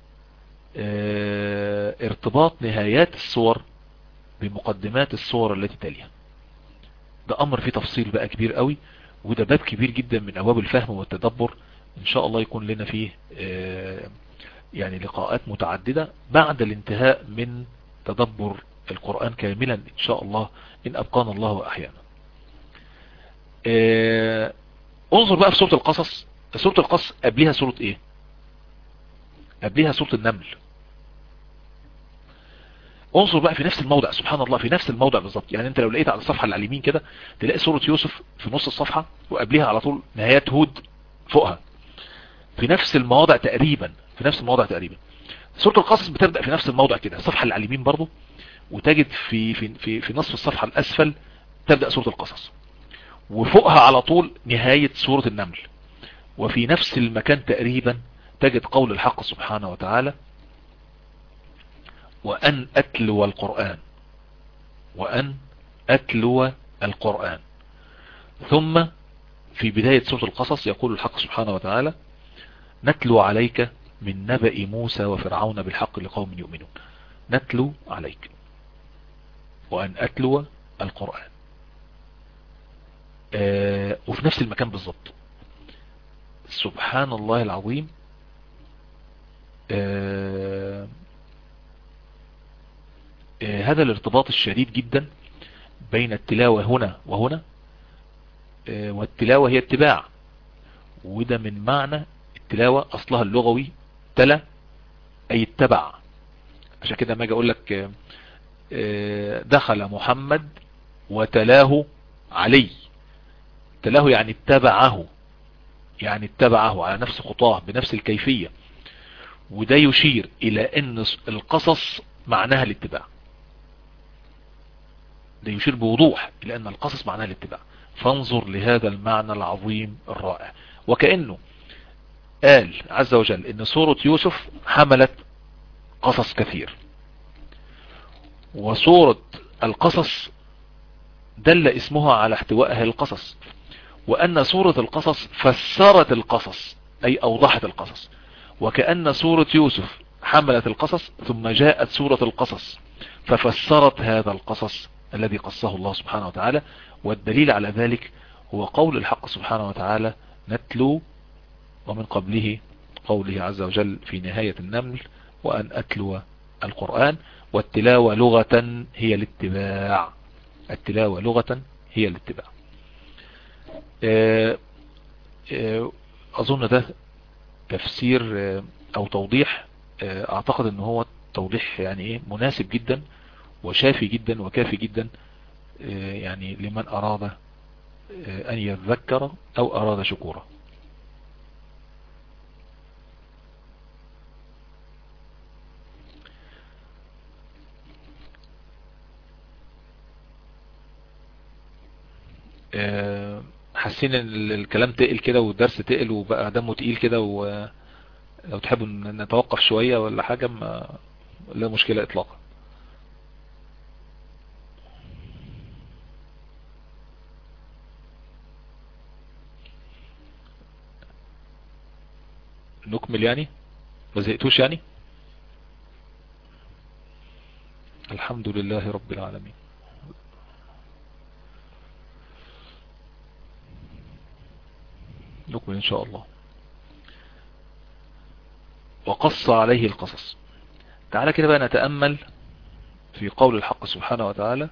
ارتباط نهايات الصور بمقدمات الصور التي تليها ده امر فيه تفصيل بقى كبير قوي وده باب كبير جدا من ابواب الفهم والتدبر ان شاء الله يكون لنا فيه يعني لقاءات متعددة بعد الانتهاء من تدبر القرآن كاملا ان شاء الله ان ابقانا الله واحيانا انظر بقى في سورة القصص سورة القصص قبلها سورة ايه قبلها سورة النمل انظر بقى في نفس الموضع سبحان الله في نفس الموضع بالظبط يعني انت لو لقيت على الصفحة اللي على اليمين كده تلاقي سورة يوسف في نص الصفحة وقبلها على طول نهايات هود فوقها في نفس المواضع تقريبا في نفس المواضع تقريبا سورة القصص بتبدأ في نفس الموضع كده الصفحة اللي على اليمين برضو وتجد في في في في نصف الصفحة الاسفل تبدأ سورة القصص وفوقها على طول نهاية سورة النمل وفي نفس المكان تقريبا تجد قول الحق سبحانه وتعالى وأن أتلو القرآن وأن أتلو القرآن ثم في بداية سورة القصص يقول الحق سبحانه وتعالى نتلو عليك من نبأ موسى وفرعون بالحق لقوم يؤمنون نتلو عليك وأن أتلو القرآن آه وفي نفس المكان بالضبط سبحان الله العظيم آه آه هذا الارتباط الشديد جدا بين التلاوة هنا وهنا والتلاوة هي اتباع وده من معنى التلاوة اصلها اللغوي تلا اي اتبع عشان كده ما اجي اقول لك دخل محمد وتلاه علي تلاه يعني اتبعه يعني اتبعه على نفس خطاه بنفس الكيفية وده يشير الى ان القصص معناها الاتباع ده يشير بوضوح إلى أن القصص معناه الاتباع فانظر لهذا المعنى العظيم الرائع وكأنه قال عز وجل ان سورة يوسف حملت قصص كثير وسورة القصص دل اسمها على احتواء اهل القصص وان سورة القصص فسرت القصص اي اوضحت القصص وكأن سورة يوسف حملت القصص ثم جاءت سورة القصص ففسرت هذا القصص الذي قصه الله سبحانه وتعالى والدليل على ذلك هو قول الحق سبحانه وتعالى نتلو ومن قبله قوله عز وجل في نهاية النمل وأن أتلو القرآن والتلاوة لغة هي الاتباع التلاوة لغة هي الاتباع آه، آه، أظن ده تفسير آه، أو توضيح أعتقد أنه هو توضيح يعني إيه مناسب جدا وشافي جدا وكافي جدا يعني لمن أراد أن يذكر أو أراد شكورا آه، حاسين ان الكلام تقل كده والدرس تقل وبقى دمه تقيل كده ولو تحبوا نتوقف شوية ولا حاجة ما لا مشكلة اطلاقا نكمل يعني ما زهقتوش يعني الحمد لله رب العالمين نكمل إن شاء الله وقص عليه القصص تعالى كده بقى نتأمل في قول الحق سبحانه وتعالى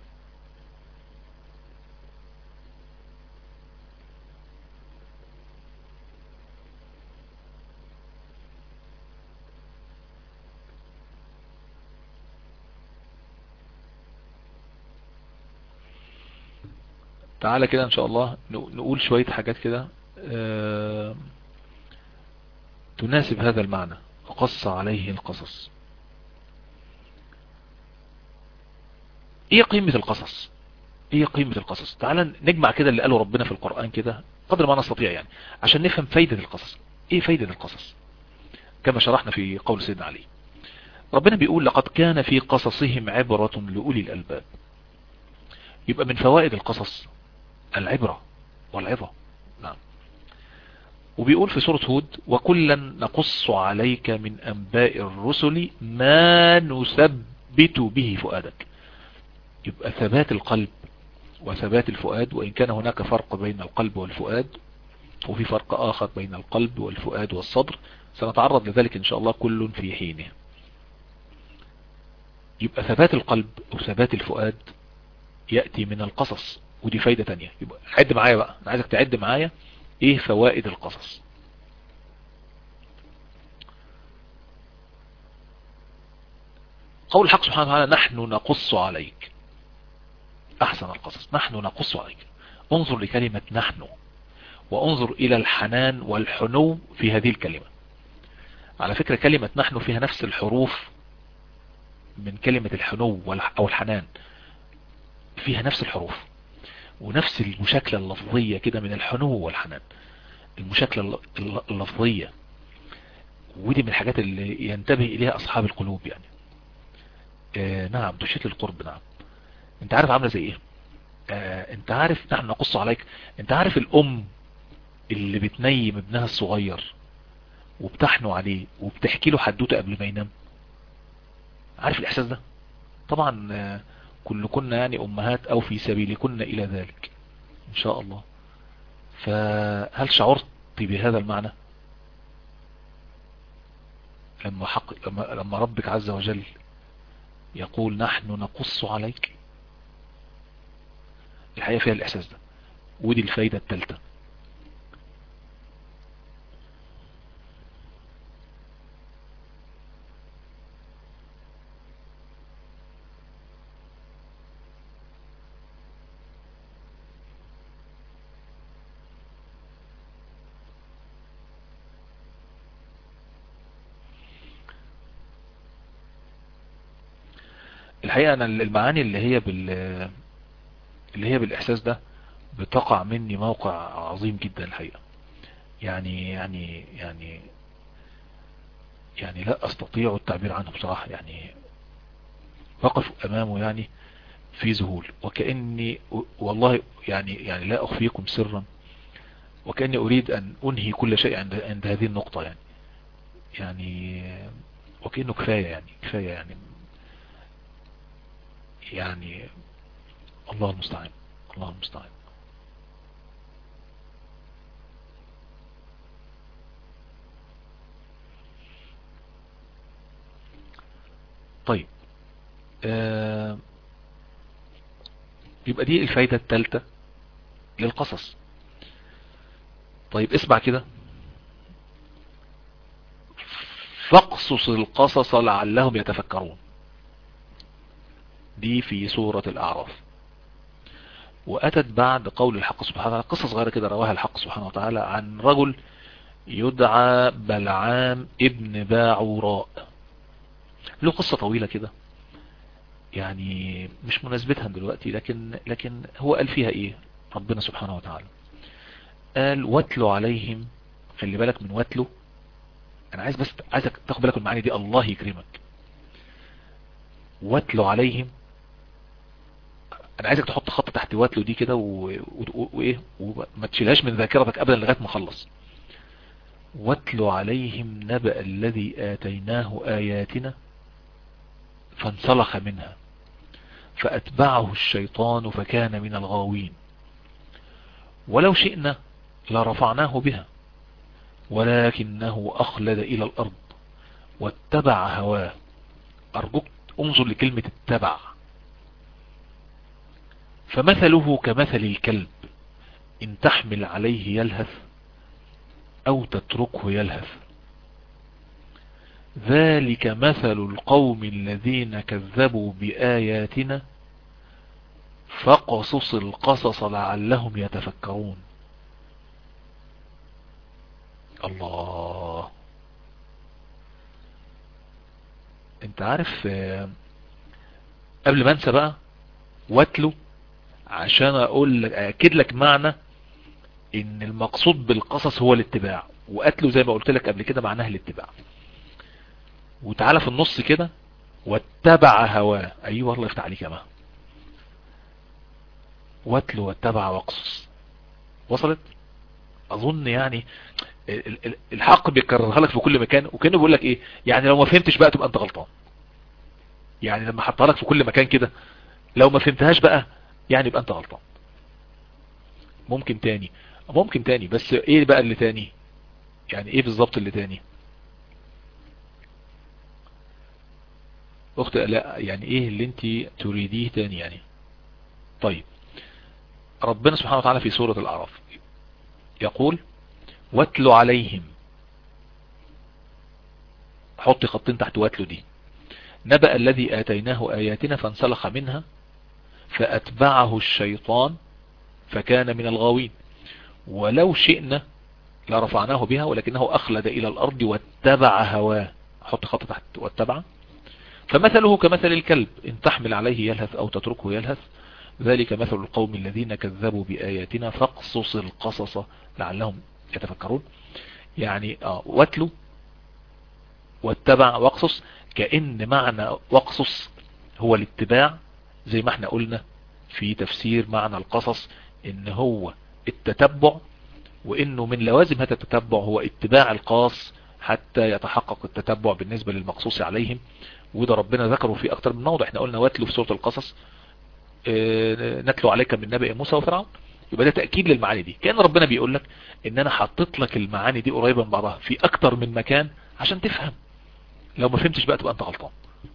تعالى كده ان شاء الله نقول شوية حاجات كده آه، تناسب هذا المعنى وقص عليه القصص ايه قيمة القصص ايه قيمة القصص تعال نجمع كده اللي قاله ربنا في القرآن كده قدر ما نستطيع يعني عشان نفهم فايدة القصص ايه فايدة القصص كما شرحنا في قول سيدنا علي ربنا بيقول لقد كان في قصصهم عبرة لأولي الألباب يبقى من فوائد القصص العبرة والعظة نعم وبيقول في سورة هود وكلا نقص عليك من أنباء الرسل ما نثبت به فؤادك يبقى ثبات القلب وثبات الفؤاد وإن كان هناك فرق بين القلب والفؤاد وفي فرق آخر بين القلب والفؤاد والصدر سنتعرض لذلك إن شاء الله كل في حينه يبقى ثبات القلب وثبات الفؤاد يأتي من القصص ودي فايدة تانية يبقى عد معايا بقى انا عايزك تعد معايا ايه فوائد القصص قول الحق سبحانه وتعالى نحن نقص عليك احسن القصص نحن نقص عليك انظر لكلمة نحن وانظر الى الحنان والحنو في هذه الكلمة على فكرة كلمة نحن فيها نفس الحروف من كلمة الحنو او الحنان فيها نفس الحروف ونفس المشاكلة اللفظية كده من الحنو والحنان المشاكلة اللفظية ودي من الحاجات اللي ينتبه إليها أصحاب القلوب يعني آه نعم تشير للقرب نعم انت عارف عاملة زي ايه آه انت عارف نحن نقص عليك انت عارف الام اللي بتنيم ابنها الصغير وبتحنو عليه وبتحكي له حدوته قبل ما ينام عارف الاحساس ده طبعا آه كل كنا يعني أمهات أو في سبيلكن إلى ذلك إن شاء الله فهل شعرت بهذا المعنى لما, حق لما, لما ربك عز وجل يقول نحن نقص عليك الحقيقة فيها الإحساس ده ودي الفايدة الثالثة الحقيقة أنا المعاني اللي هي بال اللي هي بالاحساس ده بتقع مني موقع عظيم جدا الحقيقة يعني يعني يعني يعني لا استطيع التعبير عنه بصراحة يعني وقف امامه يعني في ذهول وكأني والله يعني يعني لا اخفيكم سرا وكأني اريد ان انهي كل شيء عند, عند هذه النقطة يعني يعني وكأنه كفاية يعني كفاية يعني يعني الله المستعان الله المستعان طيب آه يبقى دي الفايدة الثالثة للقصص طيب اسمع كده فاقصص القصص لعلهم يتفكرون دي في سورة الأعراف وأتت بعد قول الحق سبحانه وتعالى قصة صغيرة كده رواها الحق سبحانه وتعالى عن رجل يدعى بلعام ابن باعوراء له قصة طويلة كده يعني مش مناسبتها دلوقتي لكن لكن هو قال فيها ايه ربنا سبحانه وتعالى قال واتلو عليهم خلي بالك من واتلو انا عايز بس عايزك تاخد بالك من المعاني دي الله يكرمك واتلو عليهم انا عايزك تحط خط تحت واتلو دي كده وايه وما تشيلهاش من ذاكرتك ابدا لغايه ما اخلص واتلو عليهم نبأ الذي آتيناه آياتنا فانسلخ منها فأتبعه الشيطان فكان من الغاوين ولو شئنا لرفعناه بها ولكنه أخلد إلى الأرض واتبع هواه أرجوك انظر لكلمة اتبع فمثله كمثل الكلب إن تحمل عليه يلهث أو تتركه يلهث ذلك مثل القوم الذين كذبوا بآياتنا فقصص القصص لعلهم يتفكرون الله انت عارف قبل ما انسى بقى واتلو عشان اقول لك اكد لك معنى ان المقصود بالقصص هو الاتباع وقتله زي ما قلت لك قبل كده معناها الاتباع وتعالى في النص كده واتبع هواه ايوه الله يفتح عليك يا ما واتلو واتبع واقصص وصلت اظن يعني الحق بيكررها لك في كل مكان وكانه بيقول لك ايه يعني لو ما فهمتش بقى تبقى انت غلطان يعني لما حطها لك في كل مكان كده لو ما فهمتهاش بقى يعني يبقى انت غلطان ممكن تاني ممكن تاني بس ايه بقى اللي تاني يعني ايه بالظبط اللي تاني اخت لا يعني ايه اللي انت تريديه تاني يعني طيب ربنا سبحانه وتعالى في سورة الاعراف يقول واتلو عليهم حط خطين تحت واتلو دي نبأ الذي آتيناه آياتنا فانسلخ منها فأتبعه الشيطان فكان من الغاوين ولو شئنا لرفعناه بها ولكنه أخلد إلى الأرض واتبع هواه حط خط تحت واتبع فمثله كمثل الكلب إن تحمل عليه يلهث أو تتركه يلهث ذلك مثل القوم الذين كذبوا بآياتنا فاقصص القصص لعلهم يتفكرون يعني آه واتلو واتبع واقصص كأن معنى واقصص هو الاتباع زي ما احنا قلنا في تفسير معنى القصص ان هو التتبع وانه من لوازم هذا التتبع هو اتباع القاص حتى يتحقق التتبع بالنسبة للمقصوص عليهم وده ربنا ذكره في اكتر من موضع احنا قلنا واتلو في سورة القصص اه نتلو عليك من نبأ موسى وفرعون يبقى ده تأكيد للمعاني دي كأن ربنا بيقول لك ان انا حطيت لك المعاني دي قريبة من بعضها في اكتر من مكان عشان تفهم لو ما فهمتش بقى تبقى انت غلطان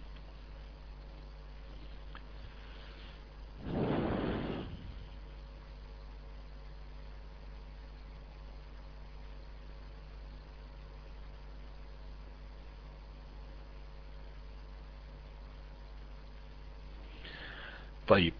طيب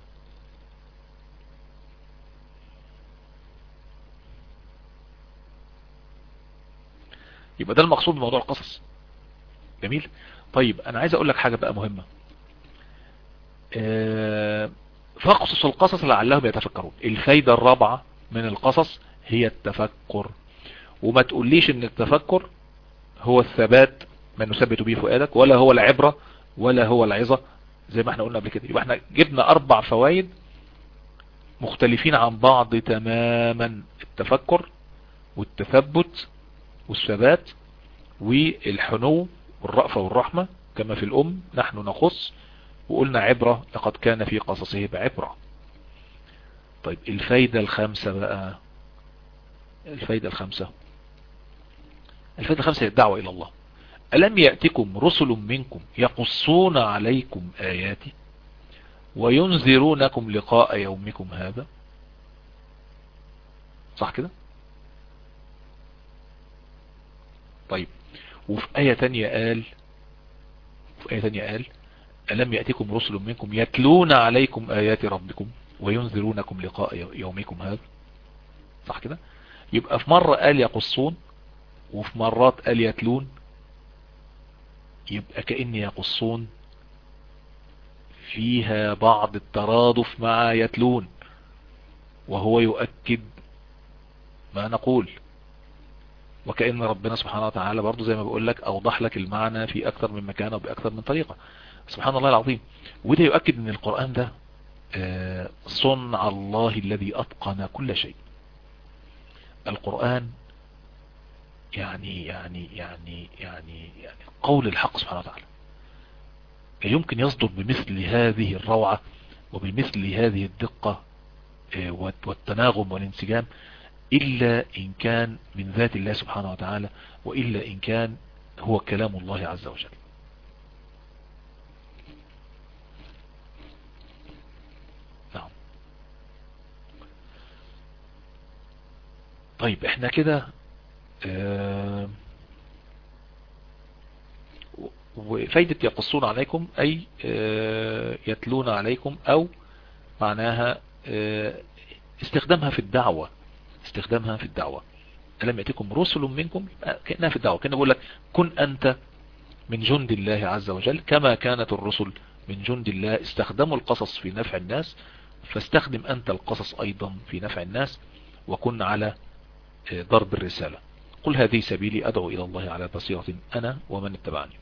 يبقى ده المقصود بموضوع القصص جميل طيب انا عايز اقول لك حاجة بقى مهمة فاقصص القصص لعلهم يتفكرون الفايدة الرابعة من القصص هي التفكر وما تقوليش ان التفكر هو الثبات ما نثبت به فؤادك ولا هو العبرة ولا هو العظة زي ما احنا قلنا قبل كده يبقى احنا جبنا اربع فوائد مختلفين عن بعض تماما التفكر والتثبت والثبات والحنو والرأفة والرحمة كما في الأم نحن نخص وقلنا عبرة لقد كان في قصصه بعبرة طيب الفايدة الخامسة بقى الفايدة الخامسة الفايدة الخامسة هي الدعوة إلى الله ألم يأتكم رسل منكم يقصون عليكم آياتي وينذرونكم لقاء يومكم هذا صح كده طيب وفي آية تانية قال في آية تانية قال ألم يأتكم رسل منكم يتلون عليكم آيات ربكم وينذرونكم لقاء يومكم هذا صح كده يبقى في مرة قال يقصون وفي مرات قال يتلون يبقى كأن يقصون فيها بعض الترادف مع يتلون وهو يؤكد ما نقول وكأن ربنا سبحانه وتعالى برضو زي ما بقول لك اوضح لك المعنى في اكثر من مكان وباكثر من طريقة سبحان الله العظيم وده يؤكد ان القرآن ده صنع الله الذي اتقن كل شيء القرآن يعني يعني يعني يعني يعني قول الحق سبحانه وتعالى يمكن يصدر بمثل هذه الروعة وبمثل هذه الدقة والتناغم والانسجام إلا إن كان من ذات الله سبحانه وتعالى وإلا إن كان هو كلام الله عز وجل نعم طيب احنا كده اه وفايدة يقصون عليكم أي اه يتلون عليكم أو معناها اه استخدامها في الدعوة استخدامها في الدعوة ألم يأتكم رسل منكم كأنها في الدعوة كأنه بقول لك كن أنت من جند الله عز وجل كما كانت الرسل من جند الله استخدموا القصص في نفع الناس فاستخدم أنت القصص أيضا في نفع الناس وكن على ضرب الرسالة قل هذه سبيلي أدعو إلى الله على بصيرة أنا ومن اتبعني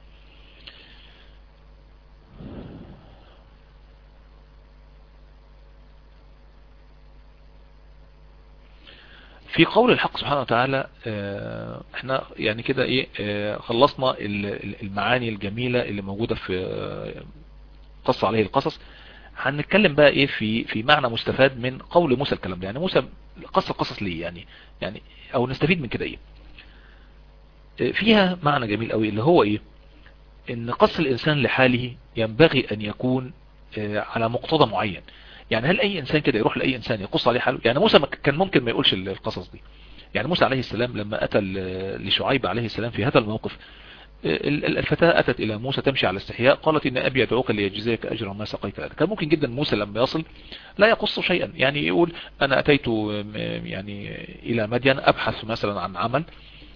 في قول الحق سبحانه وتعالى احنا يعني كده ايه خلصنا المعاني الجميلة اللي موجودة في قص عليه القصص هنتكلم بقى ايه في في معنى مستفاد من قول موسى الكلام ده يعني موسى قص القصص ليه يعني يعني او نستفيد من كده ايه فيها معنى جميل قوي اللي هو ايه ان قص الانسان لحاله ينبغي ان يكون على مقتضى معين يعني هل اي انسان كده يروح لاي انسان يقص عليه حاله يعني موسى كان ممكن ما يقولش القصص دي يعني موسى عليه السلام لما اتى لشعيب عليه السلام في هذا الموقف الفتاة اتت الى موسى تمشي على استحياء قالت ان ابي يدعوك ليجزيك اجر ما سقيت لك كان ممكن جدا موسى لما يصل لا يقص شيئا يعني يقول انا اتيت يعني الى مدين ابحث مثلا عن عمل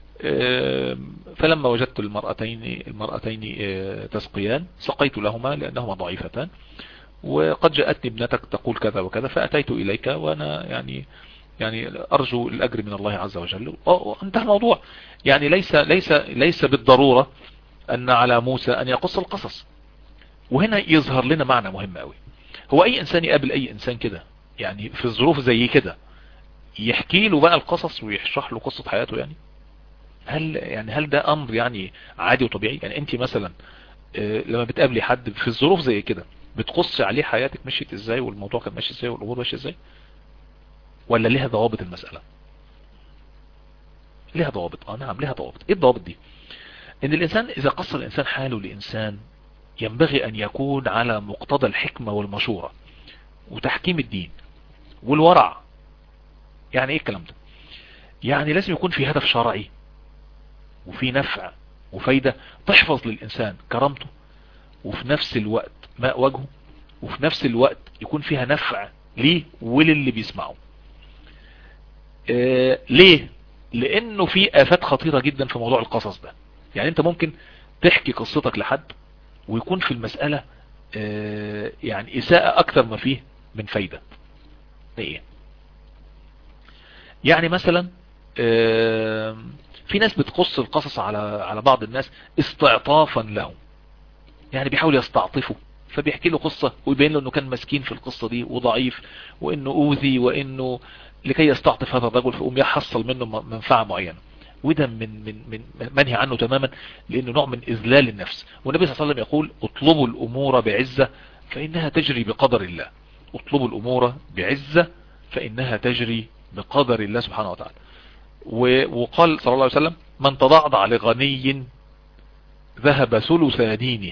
فلما وجدت المرأتين المرأتين تسقيان سقيت لهما لانهما ضعيفتان وقد جاءتني ابنتك تقول كذا وكذا فأتيت إليك وأنا يعني يعني أرجو الأجر من الله عز وجل انتهى الموضوع يعني ليس ليس ليس بالضرورة أن على موسى أن يقص القصص وهنا يظهر لنا معنى مهم قوي هو أي إنسان يقابل أي إنسان كده يعني في الظروف زي كده يحكي له بقى القصص ويشرح له قصة حياته يعني هل يعني هل ده أمر يعني عادي وطبيعي يعني أنت مثلا لما بتقابلي حد في الظروف زي كده بتقص عليه حياتك مشيت ازاي والموضوع كان ماشي ازاي والامور ماشيه ازاي ولا ليها ضوابط المسألة ليها ضوابط اه نعم ليها ضوابط ايه الضوابط دي ان الانسان اذا قص الانسان حاله لانسان ينبغي ان يكون على مقتضى الحكمة والمشورة وتحكيم الدين والورع يعني ايه الكلام ده يعني لازم يكون في هدف شرعي وفي نفع وفايدة تحفظ للإنسان كرامته وفي نفس الوقت ماء وجهه وفي نفس الوقت يكون فيها نفع ليه وللي بيسمعه آه ليه لانه في افات خطيرة جدا في موضوع القصص ده يعني انت ممكن تحكي قصتك لحد ويكون في المسألة آه يعني اساءة اكتر ما فيه من فايدة ايه يعني مثلا في ناس بتقص القصص على على بعض الناس استعطافا لهم يعني بيحاول يستعطفه فبيحكي له قصة ويبين له انه كان مسكين في القصة دي وضعيف وانه اوذي وانه لكي يستعطف هذا الرجل فيقوم يحصل منه منفعة معينة وده من من من منهي عنه تماما لانه نوع من اذلال النفس والنبي صلى الله عليه وسلم يقول اطلبوا الامور بعزة فانها تجري بقدر الله اطلبوا الامور بعزة فانها تجري بقدر الله سبحانه وتعالى وقال صلى الله عليه وسلم من تضعضع لغني ذهب ثلث دينه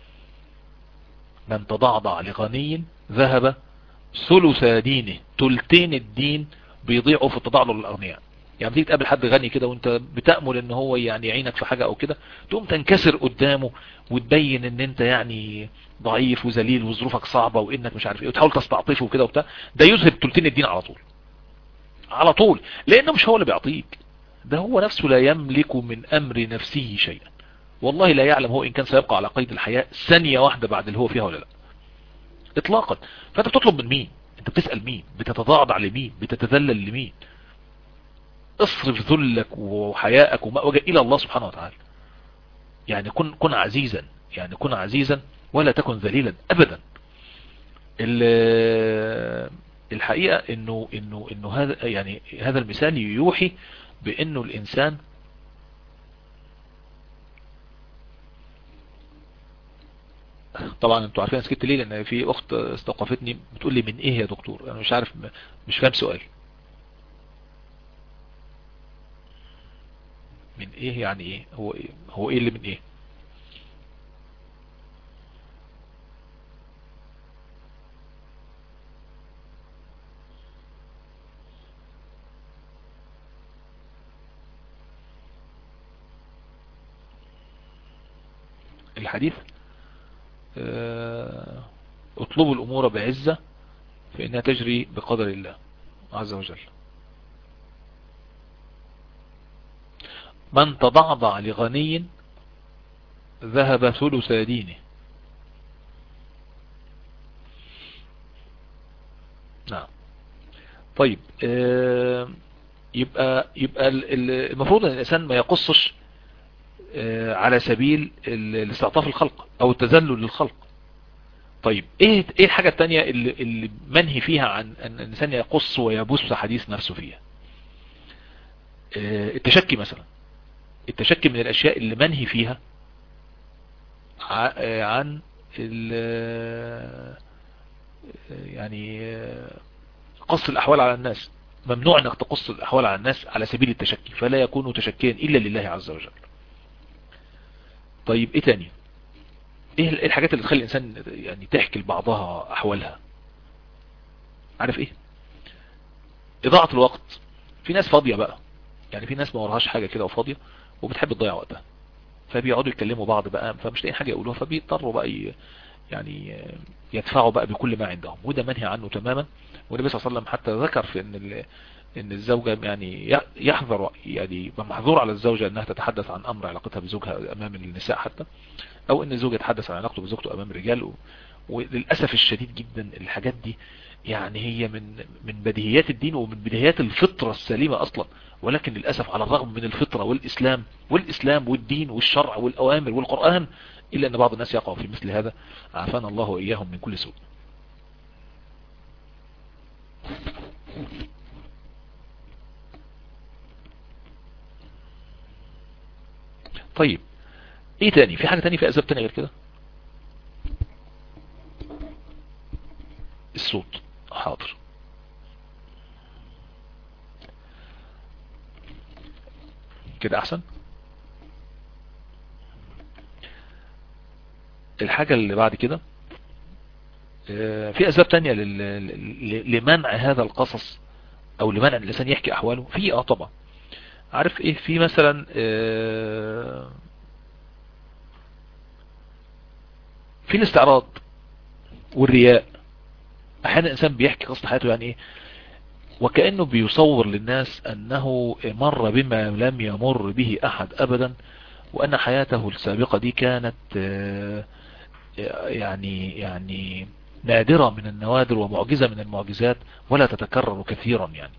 من تضعضع لغني ذهب ثلث دينه تلتين الدين بيضيعوا في التضعضع للأغنياء يعني بتيجي تقابل حد غني كده وانت بتأمل ان هو يعني يعينك في حاجة او كده تقوم تنكسر قدامه وتبين ان انت يعني ضعيف وذليل وظروفك صعبة وانك مش عارف ايه وتحاول تستعطفه وكده وبتاع ده يذهب تلتين الدين على طول على طول لانه مش هو اللي بيعطيك ده هو نفسه لا يملك من امر نفسه شيئا والله لا يعلم هو ان كان سيبقى على قيد الحياة ثانية واحدة بعد اللي هو فيها ولا لا اطلاقا فانت بتطلب من مين انت بتسأل مين بتتضاعض على مين بتتذلل لمين اصرف ذلك وحياءك ومأوجة الى الله سبحانه وتعالى يعني كن, كن عزيزا يعني كن عزيزا ولا تكن ذليلا ابدا الحقيقة انه انه انه هذا يعني هذا المثال يوحي بانه الانسان طبعا انتوا عارفين انا سكت ليه لان في اخت استوقفتني بتقول لي من ايه يا دكتور انا مش عارف مش فاهم سؤال من ايه يعني ايه هو ايه هو ايه اللي من ايه الحديث آه، اطلبوا الامور بعزة فانها تجري بقدر الله عز وجل من تضعضع لغني ذهب ثلث دينه نعم طيب آه، يبقى يبقى المفروض ان الانسان ما يقصش آه، على سبيل الاستعطاف الخلق او التذلل للخلق طيب ايه ايه الحاجة التانية اللي, اللي منهي فيها عن ان الانسان يقص ويبث حديث نفسه فيها آه، التشكي مثلا التشكي من الاشياء اللي منهي فيها آه، عن يعني قص الاحوال على الناس ممنوع انك تقص الاحوال على الناس على سبيل التشكي فلا يكون تشكيا الا لله عز وجل طيب ايه تاني ايه الحاجات اللي تخلي الانسان يعني تحكي لبعضها احوالها عارف ايه اضاعة الوقت في ناس فاضية بقى يعني في ناس ما وراهاش حاجة كده وفاضية وبتحب تضيع وقتها فبيقعدوا يتكلموا بعض بقى فمش لاقيين حاجة يقولوها فبيضطروا بقى يعني يدفعوا بقى بكل ما عندهم وده منهي عنه تماما والنبي صلى الله عليه وسلم حتى ذكر في ان ان الزوجة يعني يحذر يعني محظور على الزوجة انها تتحدث عن امر علاقتها بزوجها امام النساء حتى او ان الزوجة يتحدث عن علاقته بزوجته امام الرجال وللأسف الشديد جدا الحاجات دي يعني هي من من بديهيات الدين ومن بديهيات الفطرة السليمة اصلا ولكن للأسف على الرغم من الفطرة والاسلام والاسلام والدين والشرع والاوامر والقرآن الا ان بعض الناس يقعوا في مثل هذا عافانا الله واياهم من كل سوء طيب ايه تاني في حاجة تاني في اسباب تانية غير كده الصوت حاضر كده احسن الحاجة اللي بعد كده آه، في اسباب تانية لمنع هذا القصص او لمنع الانسان يحكي احواله في اه طبعا عارف ايه في مثلا آه، في الاستعراض والرياء احيانا الانسان بيحكي قصة حياته يعني ايه وكأنه بيصور للناس انه مر بما لم يمر به احد ابدا وان حياته السابقة دي كانت آه، يعني يعني نادرة من النوادر ومعجزة من المعجزات ولا تتكرر كثيرا يعني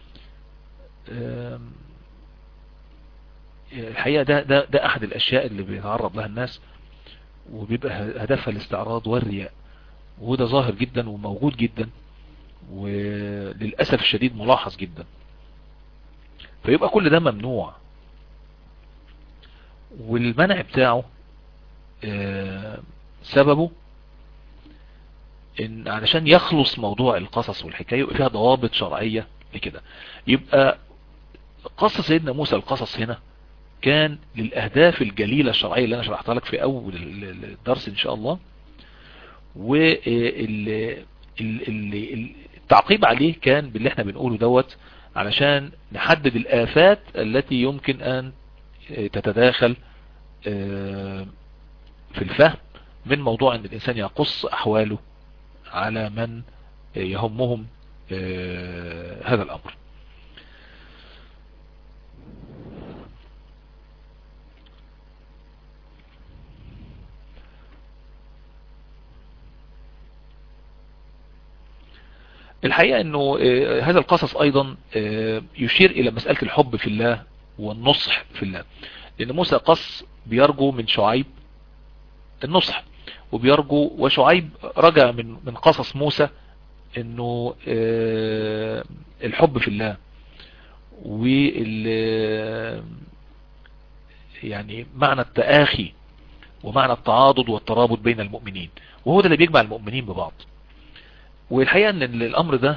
الحقيقة ده, ده, ده احد الاشياء اللي بيتعرض لها الناس وبيبقى هدفها الاستعراض والرياء وده ظاهر جدا وموجود جدا وللأسف الشديد ملاحظ جدا فيبقى كل ده ممنوع والمنع بتاعه سببه ان علشان يخلص موضوع القصص والحكاية يبقى فيها ضوابط شرعية لكده يبقى قصة سيدنا موسى القصص هنا كان للأهداف الجليلة الشرعية اللي أنا شرحتها لك في أول الدرس إن شاء الله والتعقيب عليه كان باللي احنا بنقوله دوت علشان نحدد الآفات التي يمكن أن تتداخل في الفهم من موضوع أن الإنسان يقص أحواله على من يهمهم هذا الأمر الحقيقة انه هذا القصص ايضا يشير الى مسألة الحب في الله والنصح في الله لان موسى قص بيرجو من شعيب النصح وبيرجو وشعيب رجع من من قصص موسى انه الحب في الله وال يعني معنى التآخي ومعنى التعاضد والترابط بين المؤمنين وهو ده اللي بيجمع المؤمنين ببعض والحقيقة ان الامر ده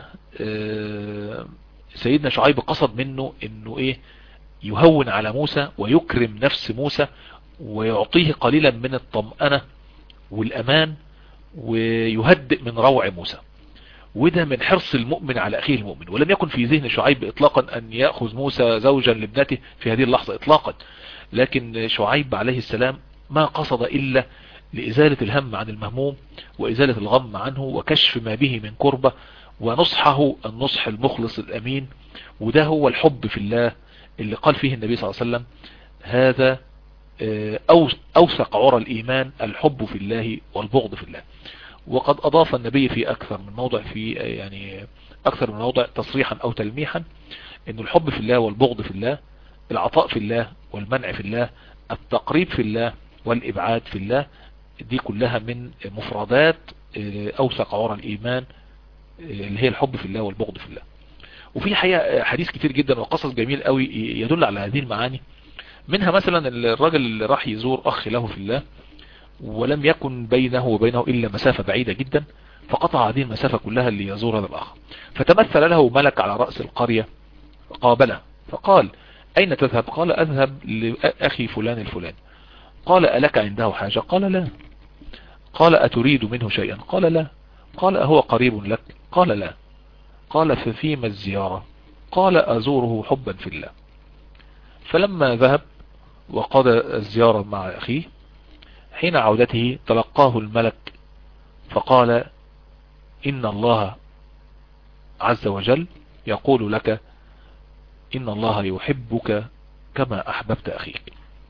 سيدنا شعيب قصد منه انه ايه يهون على موسى ويكرم نفس موسى ويعطيه قليلا من الطمأنة والامان ويهدئ من روع موسى وده من حرص المؤمن على اخيه المؤمن ولم يكن في ذهن شعيب اطلاقا ان يأخذ موسى زوجا لابنته في هذه اللحظة اطلاقا لكن شعيب عليه السلام ما قصد الا لإزالة الهم عن المهموم وإزالة الغم عنه وكشف ما به من كربة ونصحه النصح المخلص الأمين وده هو الحب في الله اللي قال فيه النبي صلى الله عليه وسلم هذا أوثق عرى الإيمان الحب في الله والبغض في الله وقد أضاف النبي في أكثر من موضع في يعني أكثر من موضع تصريحا أو تلميحا أن الحب في الله والبغض في الله العطاء في الله والمنع في الله التقريب في الله والإبعاد في الله دي كلها من مفردات اوثق عرى الايمان اللي هي الحب في الله والبغض في الله وفي حقيقة حديث كتير جدا وقصص جميل قوي يدل على هذه المعاني منها مثلا الراجل اللي راح يزور اخ له في الله ولم يكن بينه وبينه الا مسافة بعيدة جدا فقطع هذه المسافة كلها اللي يزور هذا الاخ فتمثل له ملك على رأس القرية قابله فقال اين تذهب قال اذهب لاخي فلان الفلاني قال ألك عنده حاجة قال لا قال أتريد منه شيئا قال لا قال أهو قريب لك قال لا قال ففيما الزيارة قال أزوره حبا في الله فلما ذهب وقضى الزيارة مع أخيه حين عودته تلقاه الملك فقال إن الله عز وجل يقول لك إن الله يحبك كما أحببت أخيك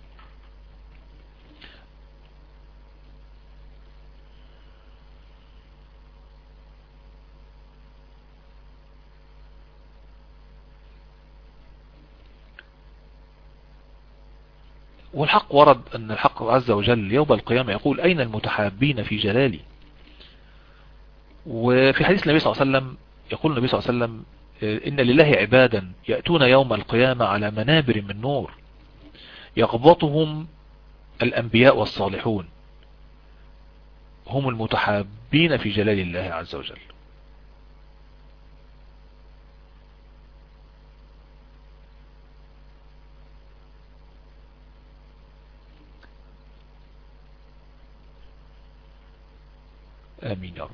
والحق ورد أن الحق عز وجل يوم القيامة يقول أين المتحابين في جلالي وفي حديث النبي صلى الله عليه وسلم يقول النبي صلى الله عليه وسلم إن لله عبادا يأتون يوم القيامة على منابر من نور يغبطهم الأنبياء والصالحون هم المتحابين في جلال الله عز وجل آمين يا رب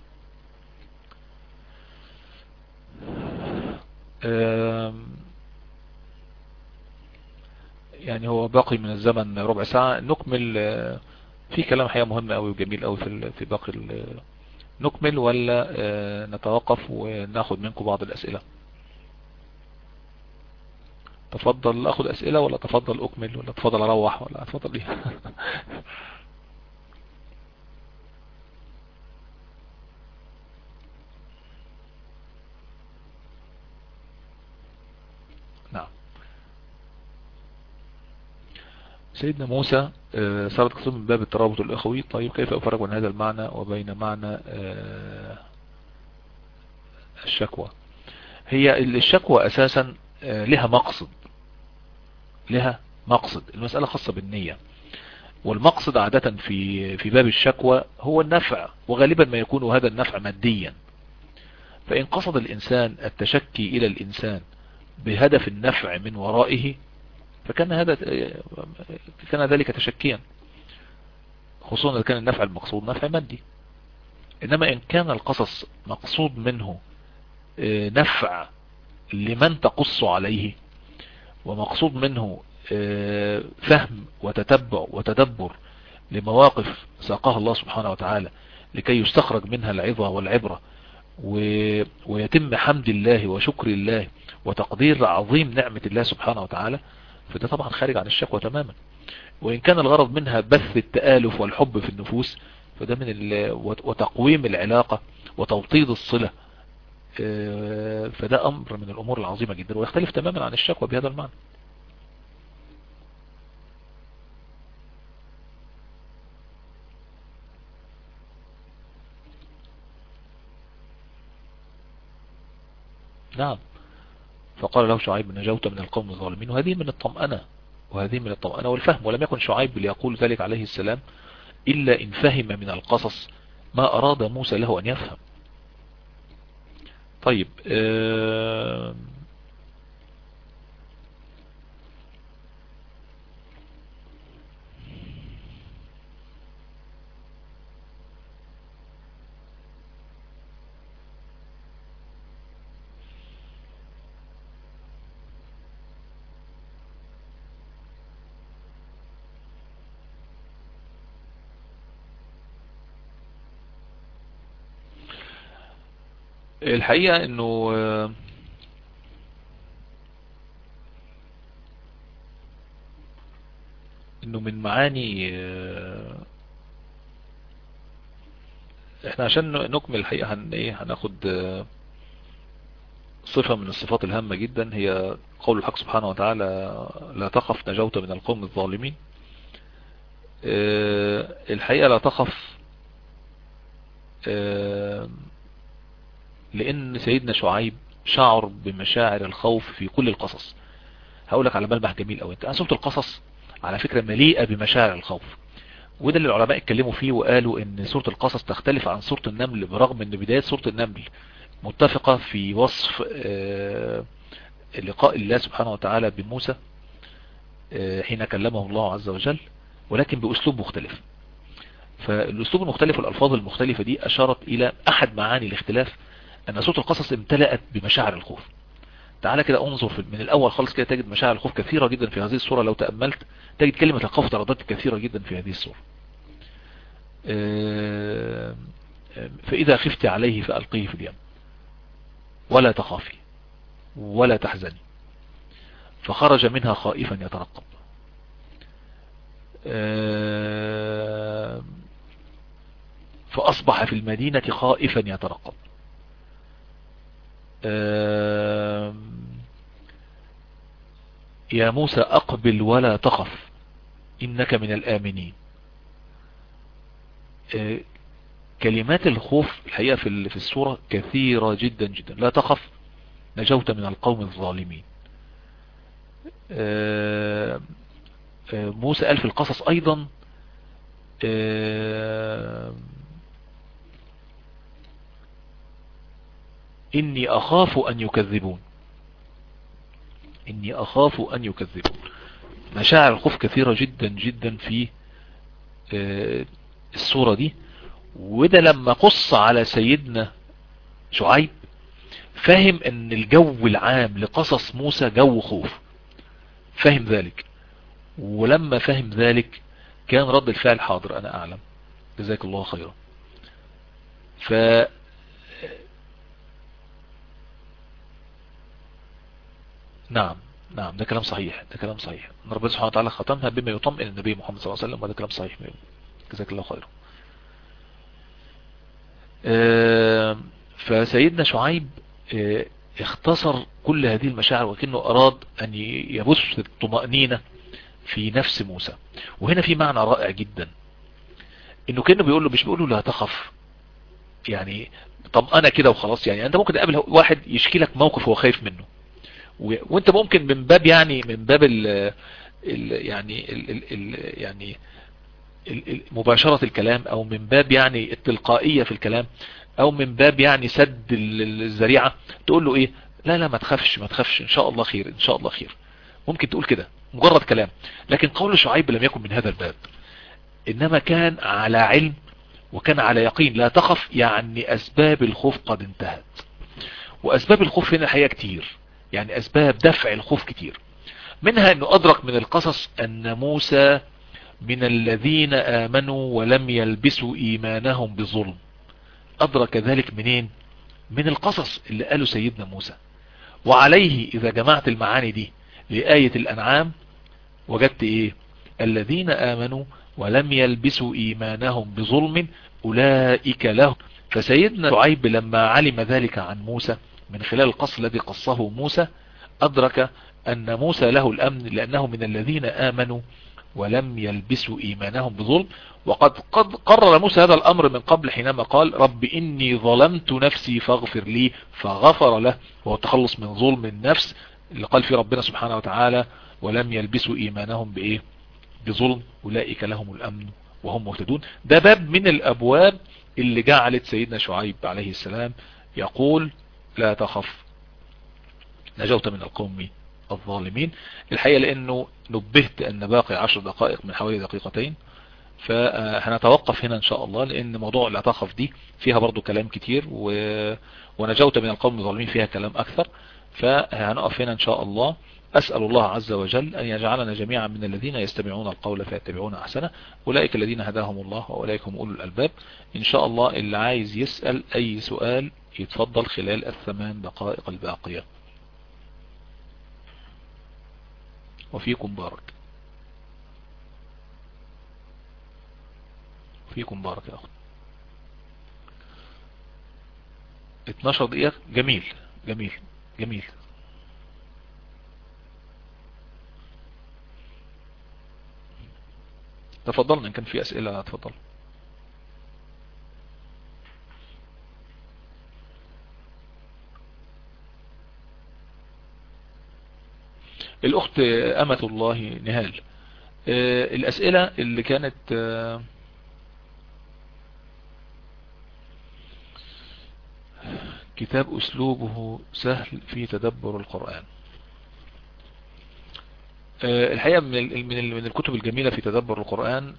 يعني هو باقي من الزمن ربع ساعة نكمل في كلام حقيقة مهم قوي وجميل قوي في في باقي نكمل ولا نتوقف وناخد منكم بعض الأسئلة تفضل اخد اسئلة ولا تفضل اكمل ولا تفضل اروح ولا تفضل ايه سيدنا موسى صارت قصة من باب الترابط الأخوي طيب كيف أفرق بين هذا المعنى وبين معنى الشكوى هي الشكوى أساسا لها مقصد لها مقصد المسألة خاصة بالنية والمقصد عادة في في باب الشكوى هو النفع وغالبا ما يكون هذا النفع ماديا فإن قصد الإنسان التشكي إلى الإنسان بهدف النفع من ورائه فكان هذا كان ذلك تشكيا خصوصا إذا كان النفع المقصود نفع مادي إنما إن كان القصص مقصود منه آه، نفع لمن تقص عليه ومقصود منه آه، فهم وتتبع وتدبر لمواقف ساقها الله سبحانه وتعالى لكي يستخرج منها العظة والعبرة ويتم حمد الله وشكر الله وتقدير عظيم نعمة الله سبحانه وتعالى فده طبعا خارج عن الشكوى تماما وإن كان الغرض منها بث التآلف والحب في النفوس فده من وتقويم العلاقة وتوطيد الصلة آه، فده أمر من الأمور العظيمة جدا ويختلف تماما عن الشكوى بهذا المعنى نعم فقال له شعيب نجوت من القوم الظالمين وهذه من الطمأنة وهذه من الطمأنة والفهم ولم يكن شعيب ليقول ذلك عليه السلام إلا إن فهم من القصص ما أراد موسى له أن يفهم طيب آه الحقيقة انه انه من معاني احنا عشان نكمل الحقيقة هن ايه هناخد صفة من الصفات الهامة جدا هي قول الحق سبحانه وتعالى لا تخف نجوت من القوم الظالمين الحقيقة لا تخف لان سيدنا شعيب شعر بمشاعر الخوف في كل القصص هقولك على ملمح جميل قوي انت سورة القصص على فكرة مليئة بمشاعر الخوف وده اللي العلماء اتكلموا فيه وقالوا ان سورة القصص تختلف عن سورة النمل برغم ان بداية سورة النمل متفقة في وصف آه، لقاء الله سبحانه وتعالى بموسى آه، حين كلمه الله عز وجل ولكن بأسلوب مختلف فالأسلوب المختلف والألفاظ المختلفة دي أشارت إلى أحد معاني الاختلاف ان صوت القصص امتلأت بمشاعر الخوف تعالى كده انظر في من الاول خالص كده تجد مشاعر الخوف كثيرة جدا في هذه الصورة لو تأملت تجد كلمة الخوف ترددت كثيرة جدا في هذه الصورة آه، فإذا خفت عليه فألقيه في اليم ولا تخافي ولا تحزني فخرج منها خائفا يترقب آه، فأصبح في المدينة خائفا يترقب يا موسى أقبل ولا تخف إنك من الآمنين آه، كلمات الخوف الحقيقة في السورة كثيرة جدا جدا لا تخف نجوت من القوم الظالمين آه، آه، موسى قال في القصص أيضا إني أخاف أن يكذبون إني أخاف أن يكذبون مشاعر الخوف كثيرة جدا جدا في آه، الصورة دي وده لما قص على سيدنا شعيب فهم ان الجو العام لقصص موسى جو خوف فهم ذلك ولما فهم ذلك كان رد الفعل حاضر انا اعلم جزاك الله خيرا ف نعم نعم ده كلام صحيح ده كلام صحيح ان ربنا سبحانه وتعالى ختمها بما يطمئن النبي محمد صلى الله عليه وسلم وده كلام صحيح جزاك الله خيرا آه، فسيدنا شعيب آه، اختصر كل هذه المشاعر وكأنه أراد أن يبث الطمأنينة في نفس موسى وهنا في معنى رائع جدا انه كانه بيقول له مش بيقول له لا تخف يعني طب انا كده وخلاص يعني انت ممكن تقابل واحد يشكي لك موقف هو خايف منه وانت ممكن من باب يعني من باب ال ال يعني ال ال ال يعني مباشرة الكلام او من باب يعني التلقائية في الكلام او من باب يعني سد الذريعة تقول له ايه لا لا ما تخافش ما تخافش ان شاء الله خير ان شاء الله خير ممكن تقول كده مجرد كلام لكن قول شعيب لم يكن من هذا الباب انما كان على علم وكان على يقين لا تخف يعني اسباب الخوف قد انتهت واسباب الخوف هنا الحقيقة كتير يعني اسباب دفع الخوف كتير منها انه ادرك من القصص ان موسى من الذين امنوا ولم يلبسوا ايمانهم بظلم ادرك ذلك منين من القصص اللي قاله سيدنا موسى وعليه اذا جمعت المعاني دي لآية الانعام وجدت ايه الذين امنوا ولم يلبسوا ايمانهم بظلم اولئك لهم فسيدنا شعيب لما علم ذلك عن موسى من خلال القص الذي قصه موسى ادرك ان موسى له الامن لانه من الذين امنوا ولم يلبسوا ايمانهم بظلم وقد قد قرر موسى هذا الامر من قبل حينما قال رب اني ظلمت نفسي فاغفر لي فغفر له وهو التخلص من ظلم النفس اللي قال في ربنا سبحانه وتعالى ولم يلبسوا ايمانهم بايه بظلم اولئك لهم الامن وهم مهتدون ده باب من الابواب اللي جعلت سيدنا شعيب عليه السلام يقول لا تخف نجوت من القوم الظالمين الحقيقة لانه نبهت ان باقي عشر دقائق من حوالي دقيقتين فهنتوقف هنا ان شاء الله لان موضوع لا تخف دي فيها برضو كلام كتير و... ونجوت من القوم الظالمين فيها كلام اكثر فهنقف هنا ان شاء الله أسأل الله عز وجل أن يجعلنا جميعا من الذين يستمعون القول فيتبعون أحسنه أولئك الذين هداهم الله وأولئك هم أولو الألباب إن شاء الله اللي عايز يسأل أي سؤال يتفضل خلال الثمان دقائق الباقية وفيكم بارك فيكم بارك يا أخي 12 دقيقة جميل جميل جميل تفضلنا ان كان في اسئلة تفضل الاخت امة الله نهال الاسئلة اللي كانت كتاب اسلوبه سهل في تدبر القرآن الحقيقة من من الكتب الجميلة في تدبر القرآن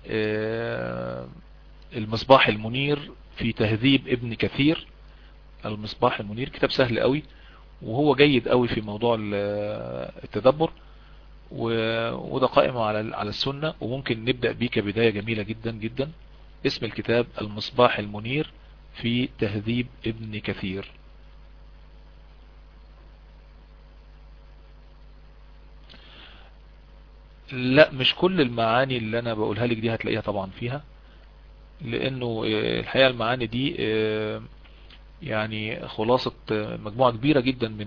المصباح المنير في تهذيب ابن كثير المصباح المنير كتاب سهل قوي وهو جيد قوي في موضوع التدبر وده قائم على على السنة وممكن نبدأ بيه كبداية جميلة جدا جدا اسم الكتاب المصباح المنير في تهذيب ابن كثير لا مش كل المعاني اللي انا بقولها لك دي هتلاقيها طبعا فيها لانه الحقيقة المعاني دي يعني خلاصة مجموعة كبيرة جدا من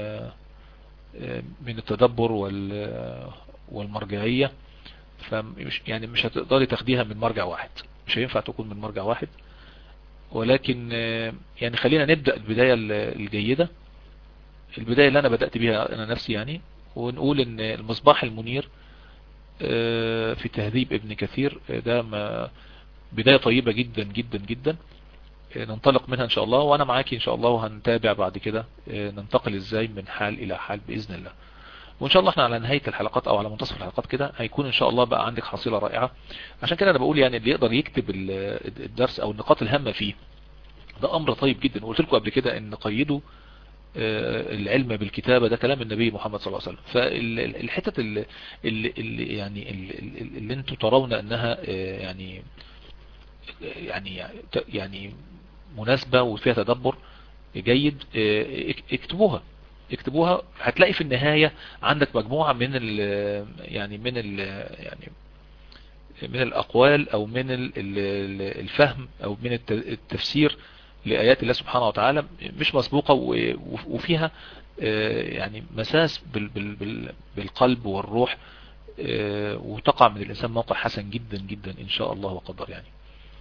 من التدبر والمرجعية فمش يعني مش هتقدري تاخديها من مرجع واحد مش هينفع تكون من مرجع واحد ولكن يعني خلينا نبدأ البداية الجيدة البداية اللي انا بدأت بيها انا نفسي يعني ونقول ان المصباح المنير في تهذيب ابن كثير ده بداية طيبة جدا جدا جدا ننطلق منها ان شاء الله وانا معاكي ان شاء الله وهنتابع بعد كده ننتقل ازاي من حال الى حال باذن الله وان شاء الله احنا على نهاية الحلقات او على منتصف الحلقات كده هيكون ان شاء الله بقى عندك حصيلة رائعة عشان كده انا بقول يعني اللي يقدر يكتب الدرس او النقاط الهامة فيه ده امر طيب جدا وقلت لكم قبل كده ان قيدوا العلم بالكتابة ده كلام النبي محمد صلى الله عليه وسلم فالحتة اللي, اللي يعني اللي, اللي انتم ترون انها يعني يعني يعني مناسبة وفيها تدبر جيد اكتبوها اكتبوها هتلاقي في النهاية عندك مجموعة من ال يعني من ال يعني من الأقوال أو من الفهم أو من التفسير لآيات الله سبحانه وتعالى مش مسبوقة وفيها يعني مساس بالقلب والروح وتقع من الإنسان موقع حسن جدا جدا إن شاء الله وقدر يعني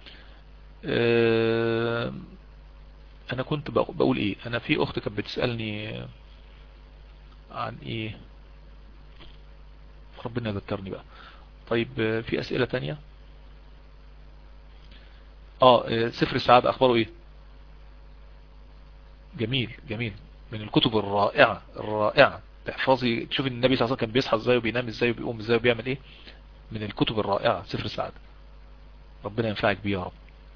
أنا كنت بقول إيه أنا في أخت كانت بتسألني عن إيه ربنا ذكرني بقى طيب في أسئلة تانية اه سفر السعادة أخباره إيه جميل جميل من الكتب الرائعة الرائعة تحفظي تشوفي النبي صلى الله عليه وسلم كان بيصحى ازاي وبينام ازاي وبيقوم ازاي وبيعمل ايه من الكتب الرائعة سفر السعادة ربنا ينفعك بيه يا رب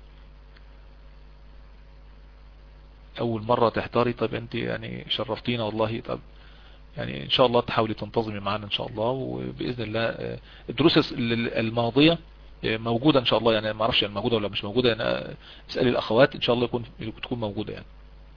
اول مرة تحضري طب انت يعني شرفتينا والله طب يعني ان شاء الله تحاولي تنتظمي معانا ان شاء الله وباذن الله الدروس الماضية موجودة ان شاء الله يعني ما اعرفش يعني موجودة ولا مش موجودة انا اسألي الاخوات ان شاء الله يكون تكون موجودة يعني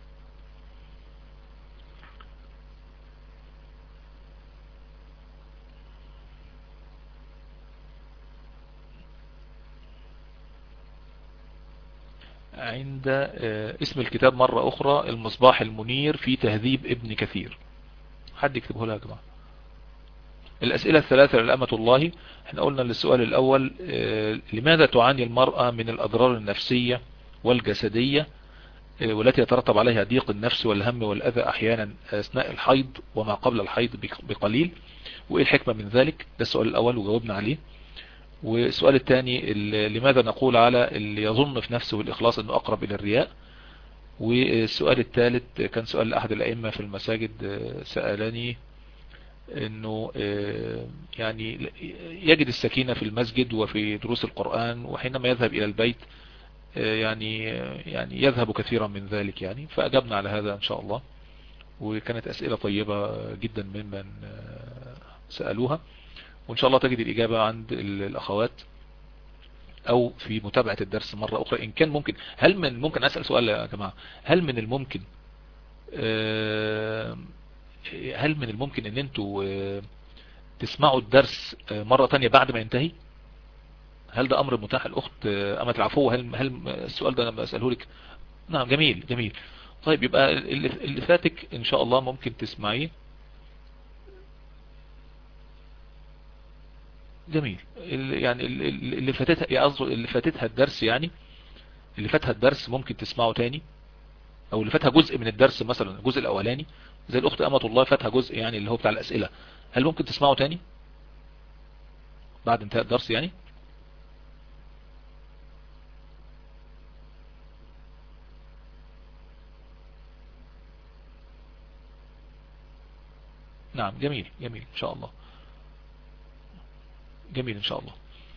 عند اسم الكتاب مرة اخرى المصباح المنير في تهذيب ابن كثير حد يكتبه لها يا جماعة الاسئلة الثلاثة للأمة الله احنا قلنا للسؤال الاول لماذا تعاني المرأة من الاضرار النفسية والجسدية والتي يترتب عليها ضيق النفس والهم والأذى أحيانا أثناء الحيض وما قبل الحيض بقليل وإيه الحكمة من ذلك ده السؤال الأول وجاوبنا عليه والسؤال الثاني لماذا نقول على اللي يظن في نفسه الإخلاص أنه أقرب إلى الرياء والسؤال الثالث كان سؤال أحد الأئمة في المساجد سألني أنه يعني يجد السكينة في المسجد وفي دروس القرآن وحينما يذهب إلى البيت يعني يعني يذهب كثيرا من ذلك يعني فأجبنا على هذا إن شاء الله وكانت أسئلة طيبة جدا ممن سألوها وإن شاء الله تجد الإجابة عند الأخوات أو في متابعة الدرس مرة أخرى إن كان ممكن هل من ممكن أسأل سؤال يا جماعة هل من الممكن هل من الممكن أن أنتوا تسمعوا الدرس مرة تانية بعد ما ينتهي هل ده أمر متاح الأخت أمة العفو هل, هل السؤال ده أنا بسأله لك نعم جميل جميل طيب يبقى اللي فاتك إن شاء الله ممكن تسمعيه جميل يعني اللي فاتتها قصده اللي فاتتها الدرس يعني اللي فاتها الدرس ممكن تسمعه تاني او اللي فاتها جزء من الدرس مثلا الجزء الاولاني زي الاخت امة الله فاتها جزء يعني اللي هو بتاع الاسئلة هل ممكن تسمعه تاني بعد انتهاء الدرس يعني نعم جميل جميل ان شاء الله جميل ان شاء الله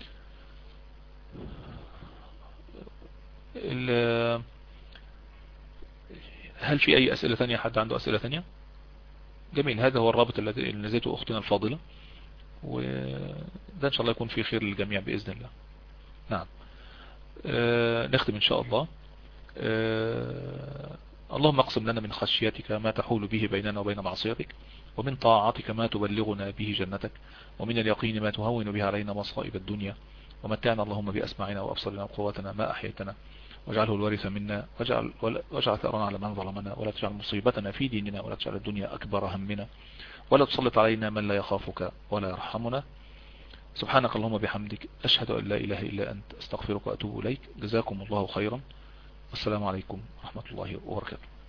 هل في اي اسئلة ثانية حد عنده اسئلة ثانية جميل هذا هو الرابط الذي نزيته اختنا الفاضلة وده ان شاء الله يكون فيه خير للجميع باذن الله نعم أه نختم ان شاء الله أه اللهم اقسم لنا من خشيتك ما تحول به بيننا وبين معصيتك ومن طاعتك ما تبلغنا به جنتك ومن اليقين ما تهون به علينا مصائب الدنيا ومتعنا اللهم بأسماعنا وأبصرنا وقواتنا ما أحيتنا واجعله الوارث منا واجعل, واجعل ثأرنا على من ظلمنا ولا تجعل مصيبتنا في ديننا ولا تجعل الدنيا أكبر همنا ولا تسلط علينا من لا يخافك ولا يرحمنا سبحانك اللهم بحمدك أشهد أن لا إله إلا أنت استغفرك وأتوب إليك جزاكم الله خيرا والسلام عليكم ورحمة الله وبركاته